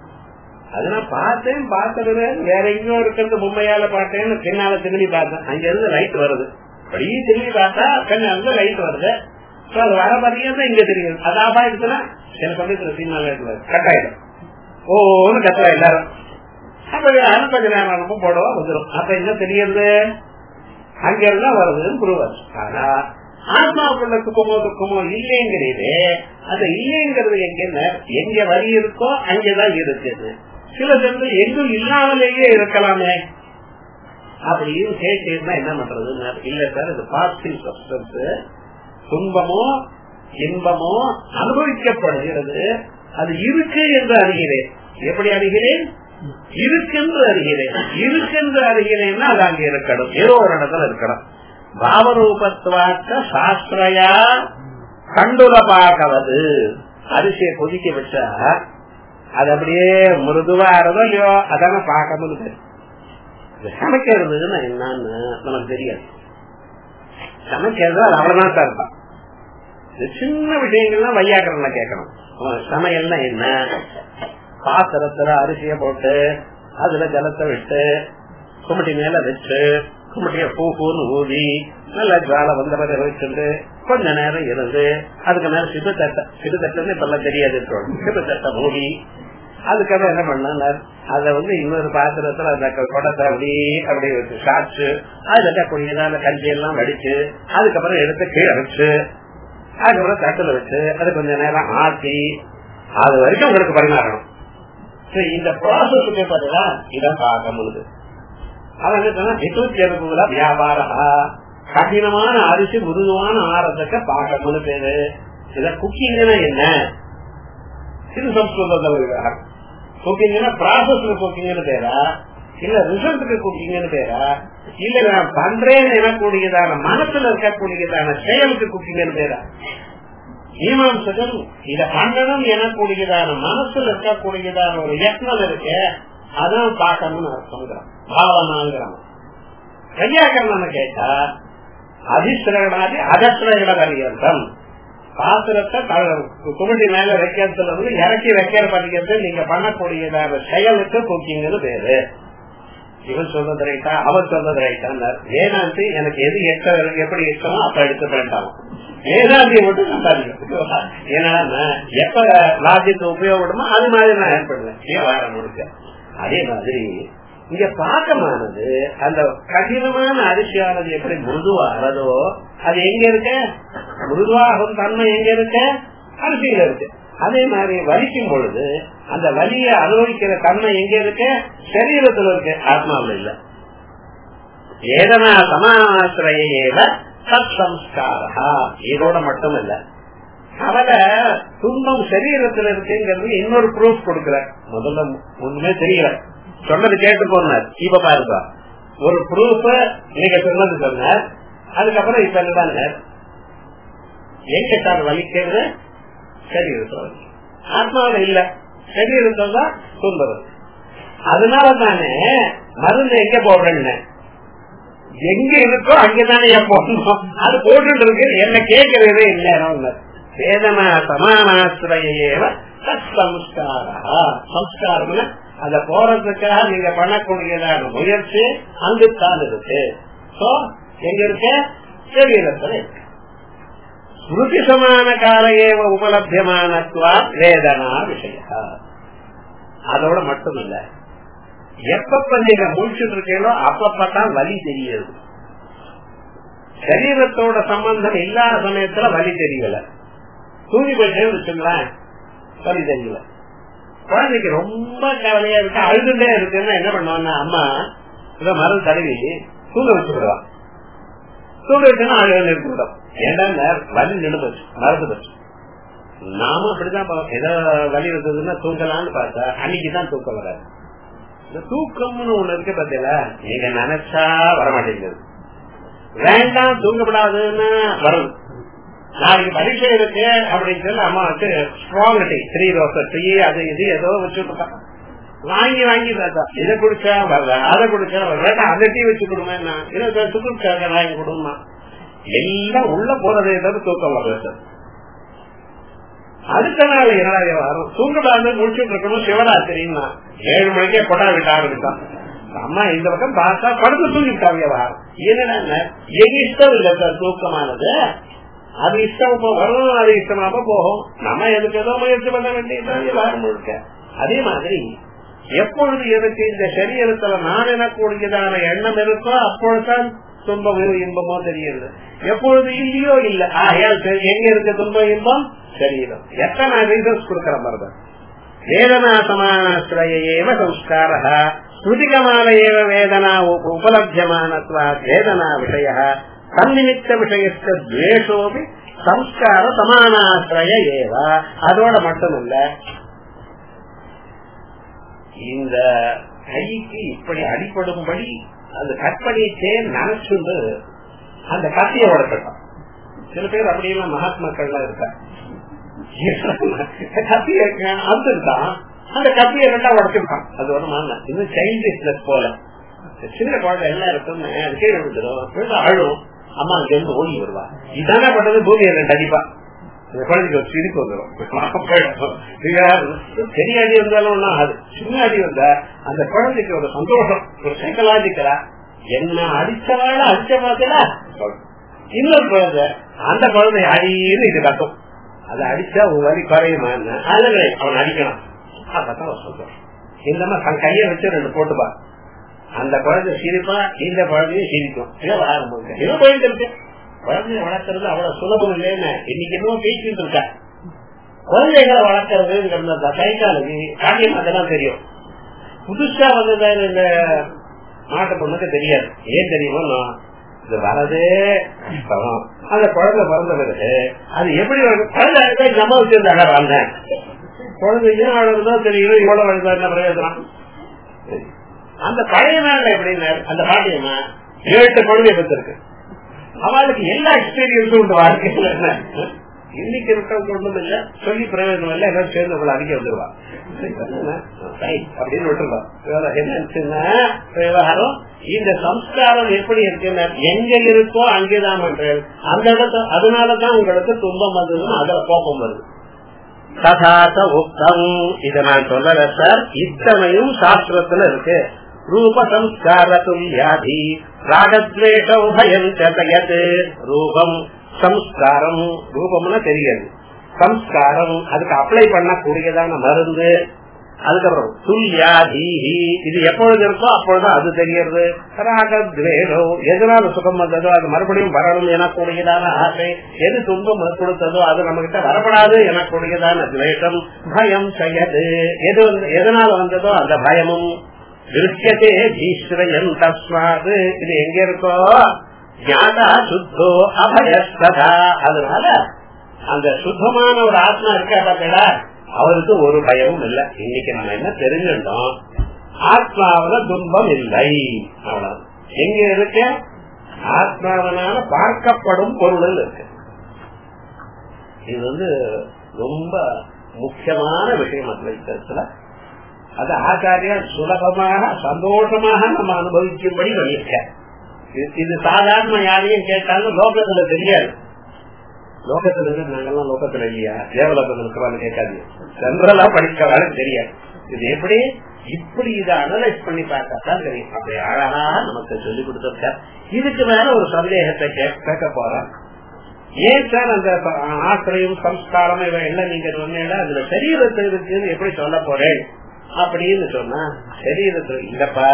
அது நான் பார்த்தேன் பார்த்தது வேற எங்கேயோ இருக்கிறது மும்மையால பார்த்தேன்னு பின்னால திரும்பி பார்த்தேன் அங்க இருந்து லைட் வருது அப்படியே திரும்பி பார்த்தா பின்னால இருந்து லைட் வருது அது வர பார்த்தீங்கன்னா இங்க தெரியுது அது ஆபாயத்துனா சில சமயத்துல சினிமால கட் ஆயிடும் ஓன்னு கத்துறா எல்லாரும் அப்ப அனுப்பதி நேரம் போடவா வந்துடும் அப்ப என்ன தெரியுது அங்க இருந்தா வருதுன்னு புரிவார் ஆனா ஆத்மாவுக்குள்ள துக்கமோ துக்கமோ இல்லைங்கிறது அது இல்லைங்கிறது எங்க எங்க வரி இருக்கோ அங்கதான் இருக்குது சில சேர்ந்து எங்கும் இல்லாமலேயே இருக்கலாமே அப்படின்னு கேட்டீங்கன்னா என்ன பண்றது இல்ல சார் இது பாசிட்டிவ் சப்ஸ்டன்ஸ் துன்பமோ இன்பமோ அனுபவிக்கப்படுகிறது அது இருக்கு என்று அறிகிறேன் எப்படி அறிகிறேன் இருக்குன்னு அறிகிறேன் இருக்குன்னு அறிகிறேன்னா அது அங்க இருக்கணும் ஏதோ ஒரு இடத்துல இருக்கணும் பாவரூபத்துவாக்க சாஸ்திரையா கண்டுல பார்க்கவது அரிசியை கொதிக்க வச்சா அது அப்படியே மிருதுவா இருந்தோ இல்லையோ அதான பார்க்க முடியுது சமைக்கிறதுன்னா என்னன்னு நமக்கு தெரியாது சமைக்கிறது அது அவ்வளவுதான் சார் இருப்பான் சின்ன விஷயங்கள்லாம் வையாக்கரம்ல கேட்கணும் சமையல்னா என்ன பாத்திரத்துல அரிசிய போட்டு அதுல ஜலத்தை விட்டு குமட்டி மேல வச்சு குமட்டிய பூ பூன்னு ஊதி நல்ல ஜால வந்தவரை வச்சுட்டு கொஞ்ச நேரம் இருந்து அதுக்கு மேல சிறு தட்டை சிறு தட்டுன்னு இப்ப எல்லாம் தெரியாது சிறு தட்டை மூடி அதுக்கப்புறம் என்ன பண்ண அத வந்து இன்னொரு பாத்திரத்துல அந்த குடத்தை அப்படி அப்படி வச்சு சாச்சு அதுல கொஞ்ச கஞ்சி எல்லாம் வடிச்சு அதுக்கப்புறம் எடுத்து கீழே வச்சு அதுக்கப்புறம் தட்டுல வச்சு அது கொஞ்ச நேரம் ஆட்டி அது வரைக்கும் உங்களுக்கு பரிமாறணும் இந்த ப்ராசஸுக்கு பார்த்தீங்கன்னா இதான் பார்க்க முடியுது அவன் வியாபாரம் கடினமான அரிசி முருகமான ஆரத்துக்கு பார்க்க முடியுது இத குக்கிங்னா என்ன இது சம்ஸ்கிருதத்தில் குக்கிங்னா ப்ராசஸ்ல குக்கிங்னு பேரா இல்ல ரிசல்ட்டுக்கு குக்கிங்னு பேரா இல்ல நான் பண்றேன்னு எனக்கூடியதான மனசுல இருக்கக்கூடியதான செயலுக்கு குக்கிங்னு பேரா மீமாம்சகன் இத பண்ணணும் எனக்கூடியதான மனசுல இருக்கக்கூடியதான ஒரு யத்னம் இருக்கு அதான் பார்க்கணும்னு அர்த்தங்கிறான் பாவனாங்கிறான் கையாக்கணும் கேட்டா அதிசிரகணாதி அதசிரகண பரியந்தம் பாத்திரத்தை குமிட்டி மேல வைக்கிறதுல வந்து இறக்கி வைக்கிற படிக்கிறது நீங்க பண்ணக்கூடியதான செயலுக்கு குக்கிங்னு பேரு இவன் சொல்றது ரைட்டா அவன் சொல்றது ரைட்டான் வேதாந்தி எனக்கு எது எட்ட எப்படி இஷ்டமோ அப்ப எடுத்து வேண்டாம் வேதாந்தியை மட்டும் சம்பாதிக்கும் ஏன்னா எப்ப லாஜிக்கு உபயோகப்படுமோ அது மாதிரி நான் ஏற்படுவேன் விவகாரம் முழுக்க அதே மாதிரி இங்க பாக்கமானது அந்த கடினமான அரிசியானது எப்படி மிருதுவாகிறதோ அது எங்க இருக்கு மிருதுவாகும் தன்மை எங்க இருக்கு அரிசியில இருக்கு அதே மாதிரி வலிக்கும் பொழுது அந்த வலியை அனுபவிக்கிற தன்மை எங்க இருக்கு சரீரத்துல இருக்கு ஆத்மாவில் இல்ல ஏதனா சமாசிரையேவ சத் சம்ஸ்காரா இதோட மட்டும் இல்ல அவளை துன்பம் சரீரத்துல இருக்குங்கிறது இன்னொரு ப்ரூஃப் கொடுக்கற முதல்ல ஒண்ணுமே தெரியல சொன்னது கேட்டு போனார் இப்ப பாருங்க ஒரு ப்ரூஃப் நீங்க சொன்னது சொன்னார் அதுக்கப்புறம் இப்ப என்னதான் எங்க சார் வலிக்கிறது சரீரத்துல ஆத்மாவில இல்ல சரீரத்துல தான் துன்பது அதனால தானே மருந்து எங்க போடுறேன்னு எங்க இருக்கோ அங்கதானே போடணும் அது போட்டுட்டு இருக்கு என்ன கேட்கறதே இல்ல வேதனா சமானாசிரையேவ சம்ஸ்காரா சம்ஸ்காரம் அத போறதுக்காக நீங்க பண்ணக்கூடியதான முயற்சி அங்குத்தான் இருக்கு சோ எங்க இருக்க சரீரத்துல இருக்கு ஸ்மிருதி சமான கால ஏவ உபலபியமானத்வா வேதனா விஷய அதோட மட்டும் இல்ல எப்பப்ப நீங்க முடிச்சுட்டு இருக்கீங்களோ அப்பப்பதான் வலி தெரியுது சரீரத்தோட சம்பந்தம் இல்லாத சமயத்துல வலி தெரியல தூங்கி போயிட்டே வச்சுங்களேன் வலி தெரியல குழந்தைக்கு ரொம்ப கவலையா இருக்கு அழுதுட்டே இருக்குன்னா என்ன பண்ணுவாங்க அம்மா இதை மருந்து தடவி தூங்க வச்சு விடுவான் தூங்க வச்சுன்னா அழுக நிறுத்திவிடும் ஏன்னா வலி நின்று போச்சு மறந்து போச்சு நாம அப்படிதான் ஏதோ வலி வந்ததுன்னா தூங்கலாம்னு பார்த்தா அன்னைக்குதான் தூக்கம் வராது இந்த தூக்கம்னு ஒண்ணு இருக்கு பாத்தீங்களா நீங்க நினைச்சா வரமாட்டேங்குது வேண்டாம் தூங்கப்படாதுன்னு வரும் நாளைக்கு பரீட்சை இருக்கு அப்படின்னு சொல்லி அம்மா வந்து strong tea three roses tea அது இது ஏதோ வச்சுட்டு வாங்கி வாங்கி பார்த்தா இதை குடிச்சா வரல அதை குடிச்சா வரல அதை டீ வச்சு கொடுங்க இதை சுக்குச்சாக்க வாங்கி கொடுமா எல்லாம் உள்ள போறதே தவிர தூக்கம் வர்றது அடுத்த நாள் என்னடா வரும் தூங்கடாந்து முடிச்சுட்டு இருக்கணும் சிவராத்திரின்னா ஏழு மணிக்கே கொட்டா விட்ட ஆரம்பிச்சான் அம்மா இந்த பக்கம் பார்த்தா படுத்து தூங்கிட்டாங்க வாரம் என்னன்னா எது இஷ்டம் இல்ல சார் தூக்கமானது அது இஷ்டம் வரும் அது இஷ்டமாம போகும் நம்ம எதுக்கு ஏதோ முயற்சி பண்ண வேண்டியது வாரம் முழுக்க அதே மாதிரி எப்பொழுது எனக்கு இந்த சரீரத்துல நான் எனக்கூடியதான எண்ணம் இருக்கோ அப்பொழுதுதான் துன்பமோ இன்பமோ தெரியுது எப்பொழுது இல்லையோ இல்ல ஆகையால் எங்க இருக்க துன்பம் இன்பம் சரீரம் எத்தனை ரீசன்ஸ் கொடுக்கிற மாதிரி வேதனா சமானாசிரயேவ சம்ஸ்கார ஸ்ருதிகமான ஏவ வேதனா உபலபியமானத்வா வேதனா விஷய சந்நிமித்த விஷயத்த துவேஷோபி சம்ஸ்கார சமானாசிரய ஏவ அதோட மட்டுமல்ல இந்த கைக்கு இப்படி அடிப்படும்படி அந்த கற்பனையே நினைச்சுண்டு அந்த கத்திய உடச்சிட்டான் சில பேர் அப்படியெல்லாம் மகாத்மாக்கள்லாம் இருக்கா கத்திய அந்துட்டான் அந்த கத்திய ரெண்டா உடச்சிருக்கான் அது ஒரு மாதிரி இன்னும் சைல்டிஷ்னஸ் போல சின்ன குழந்தை எல்லாம் இருக்கும் அது கீழே விழுந்துடும் அழும் அம்மா அங்க இருந்து ஓடி வருவா இதானே பண்றது பூமியை ரெண்டு அடிப்பா இந்த குழந்தைக்கு ஒரு சிரிப்பு வந்துடும் பெரிய அடி இருந்தாலும் ஒன்றும் ஆகாது சின்ன அடி வந்தா அந்த குழந்தைக்கு ஒரு சந்தோஷம் ஒரு சைக்கலாஜிக்கலா என்ன அடிச்சவாழ அடிச்ச பார்த்தல இன்னொரு குழந்தை அந்த குழந்தை அடின்னு இது கட்டும் அதை அடிச்சா ஒரு வரி குறையுமா அதுல அவன் அடிக்கணும் அப்பதான் சந்தோஷம் இந்த மாதிரி தன் கையை வச்சு ரெண்டு போட்டுப்பா அந்த குழந்தை சிரிப்பா இந்த குழந்தையும் சிரிக்கும் ஏதோ குழந்தை இருக்கு குழந்தைய வளர்க்கறது அவ்வளவு சுலபம் இல்லைன்னு இன்னைக்கு இன்னும் பேசிட்டு இருக்கா குழந்தைகளை வளர்க்கறதுங்கிறது சைக்காலஜி காட்டியம் அதெல்லாம் தெரியும் புதுசா வந்ததான இந்த நாட்டு பொண்ணுக்கு தெரியாது ஏன் தெரியுமோ இது வரதே அந்த குழந்தை பிறந்த பிறகு அது எப்படி குழந்தை நம்ம வச்சிருந்தாங்க வந்தேன் குழந்தைங்க அழகுதோ தெரியும் இவ்வளவு அழுதா என்ன பிரயோஜனம் அந்த பழைய நாள்ல எப்படின்னா அந்த பாட்டியம்மா ஏழு குழந்தைய பத்திருக்கு அவளுக்கு எல்லா எக்ஸ்பீரியன்ஸும் உண்டு வாழ்க்கையில என்ன இன்னைக்கு இருக்கவங்க ஒண்ணும் இல்ல சொல்லி பிரயோஜனம் இல்ல எல்லாம் சேர்ந்து உங்களை அடிக்க வந்துருவா அப்படின்னு விட்டுருவோம் என்னச்சுன்னா விவகாரம் இந்த சம்ஸ்காரம் எப்படி இருக்குன்னா எங்க இருக்கோ அங்கேதான் பண்றேன் அந்த இடத்த அதனாலதான் உங்களுக்கு துன்பம் வந்ததுன்னு அதுல கோபம் வருது ததாச உக்தம் இத நான் சொல்லல சார் இத்தனையும் சாஸ்திரத்துல இருக்கு ரூப சம்ஸ்கார துல்யாதி ராகத்வேஷ உபயம் சதயத் ரூபம் சம்ஸ்காரம் ரூபம்னா தெரியாது சம்ஸ்காரம் அதுக்கு அப்ளை பண்ணக்கூடியதான மருந்து அதுக்கப்புறம் துல்யாதீஹி இது எப்பொழுது இருக்கோ அப்பொழுது அது தெரியறது ராகத்வேஷோ எதனால சுகம் வந்ததோ அது மறுபடியும் வரணும் எனக்கூடியதான ஆசை எது துன்பம் கொடுத்ததோ அது நம்ம கிட்ட வரப்படாது எனக்கூடியதான துவேஷம் பயம் செய்யது எது வந்து எதனால வந்ததோ அந்த பயமும் திருஷ்யத்தே ஈஸ்வரன் தஸ்மாது இது எங்க இருக்கோ ஞாதா சுத்தோ அபயஸ்ததா அதனால அந்த சுத்தமான ஒரு ஆத்மா இருக்கா பார்த்தா அவருக்கு ஒரு பயமும் இல்ல இன்னைக்கு நம்ம என்ன தெரிஞ்சிருந்தோம் ஆத்மாவில துன்பம் இல்லை அவ்வளவு எங்க இருக்க ஆத்மாவனால பார்க்கப்படும் பொருள் இருக்கு இது வந்து ரொம்ப முக்கியமான விஷயம் அத்வைத்தத்துல அது ஆச்சாரியா சுலபமாக சந்தோஷமாக நம்ம அனுபவிக்கும்படி பண்ணிருக்க இது சாதாரண யாரையும் கேட்டாலும் லோகத்துல தெரியாது லோகத்துல இருந்து நாங்கெல்லாம் லோகத்துல இல்லையா தேவலோகத்துல இருக்கிறான்னு கேட்காது ஜென்ரலா படிக்கிறவாலும் தெரியாது இது எப்படி இப்படி இதை அனலைஸ் பண்ணி பார்த்தா தான் தெரியும் அப்படி அழகா நமக்கு சொல்லி கொடுத்திருக்க இதுக்கு மேல ஒரு சந்தேகத்தை கேட்க போறோம் ஏன் சார் அந்த ஆசிரியம் சம்ஸ்காரம் இவன் எல்லாம் நீங்க சொன்னீங்க அதுல சரீரத்தில் இருக்குன்னு எப்படி சொல்ல போறேன் அப்படின்னு சொன்னா சரீரத்துல இல்லப்பா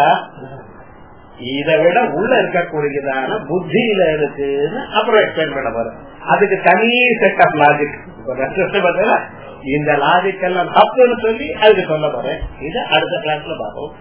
இதை விட உள்ள இருக்கக்கூடியதான புத்தியில இருக்குன்னு அப்புறம் எக்ஸ்பிளைன் பண்ண போறேன் அதுக்கு தனி செட் ஆஃப் லாஜிக் இந்த லாஜிக் எல்லாம் தப்புன்னு சொல்லி அதுக்கு சொல்ல போறேன் இதை அடுத்த கிளாஸ்ல பார்ப்போம்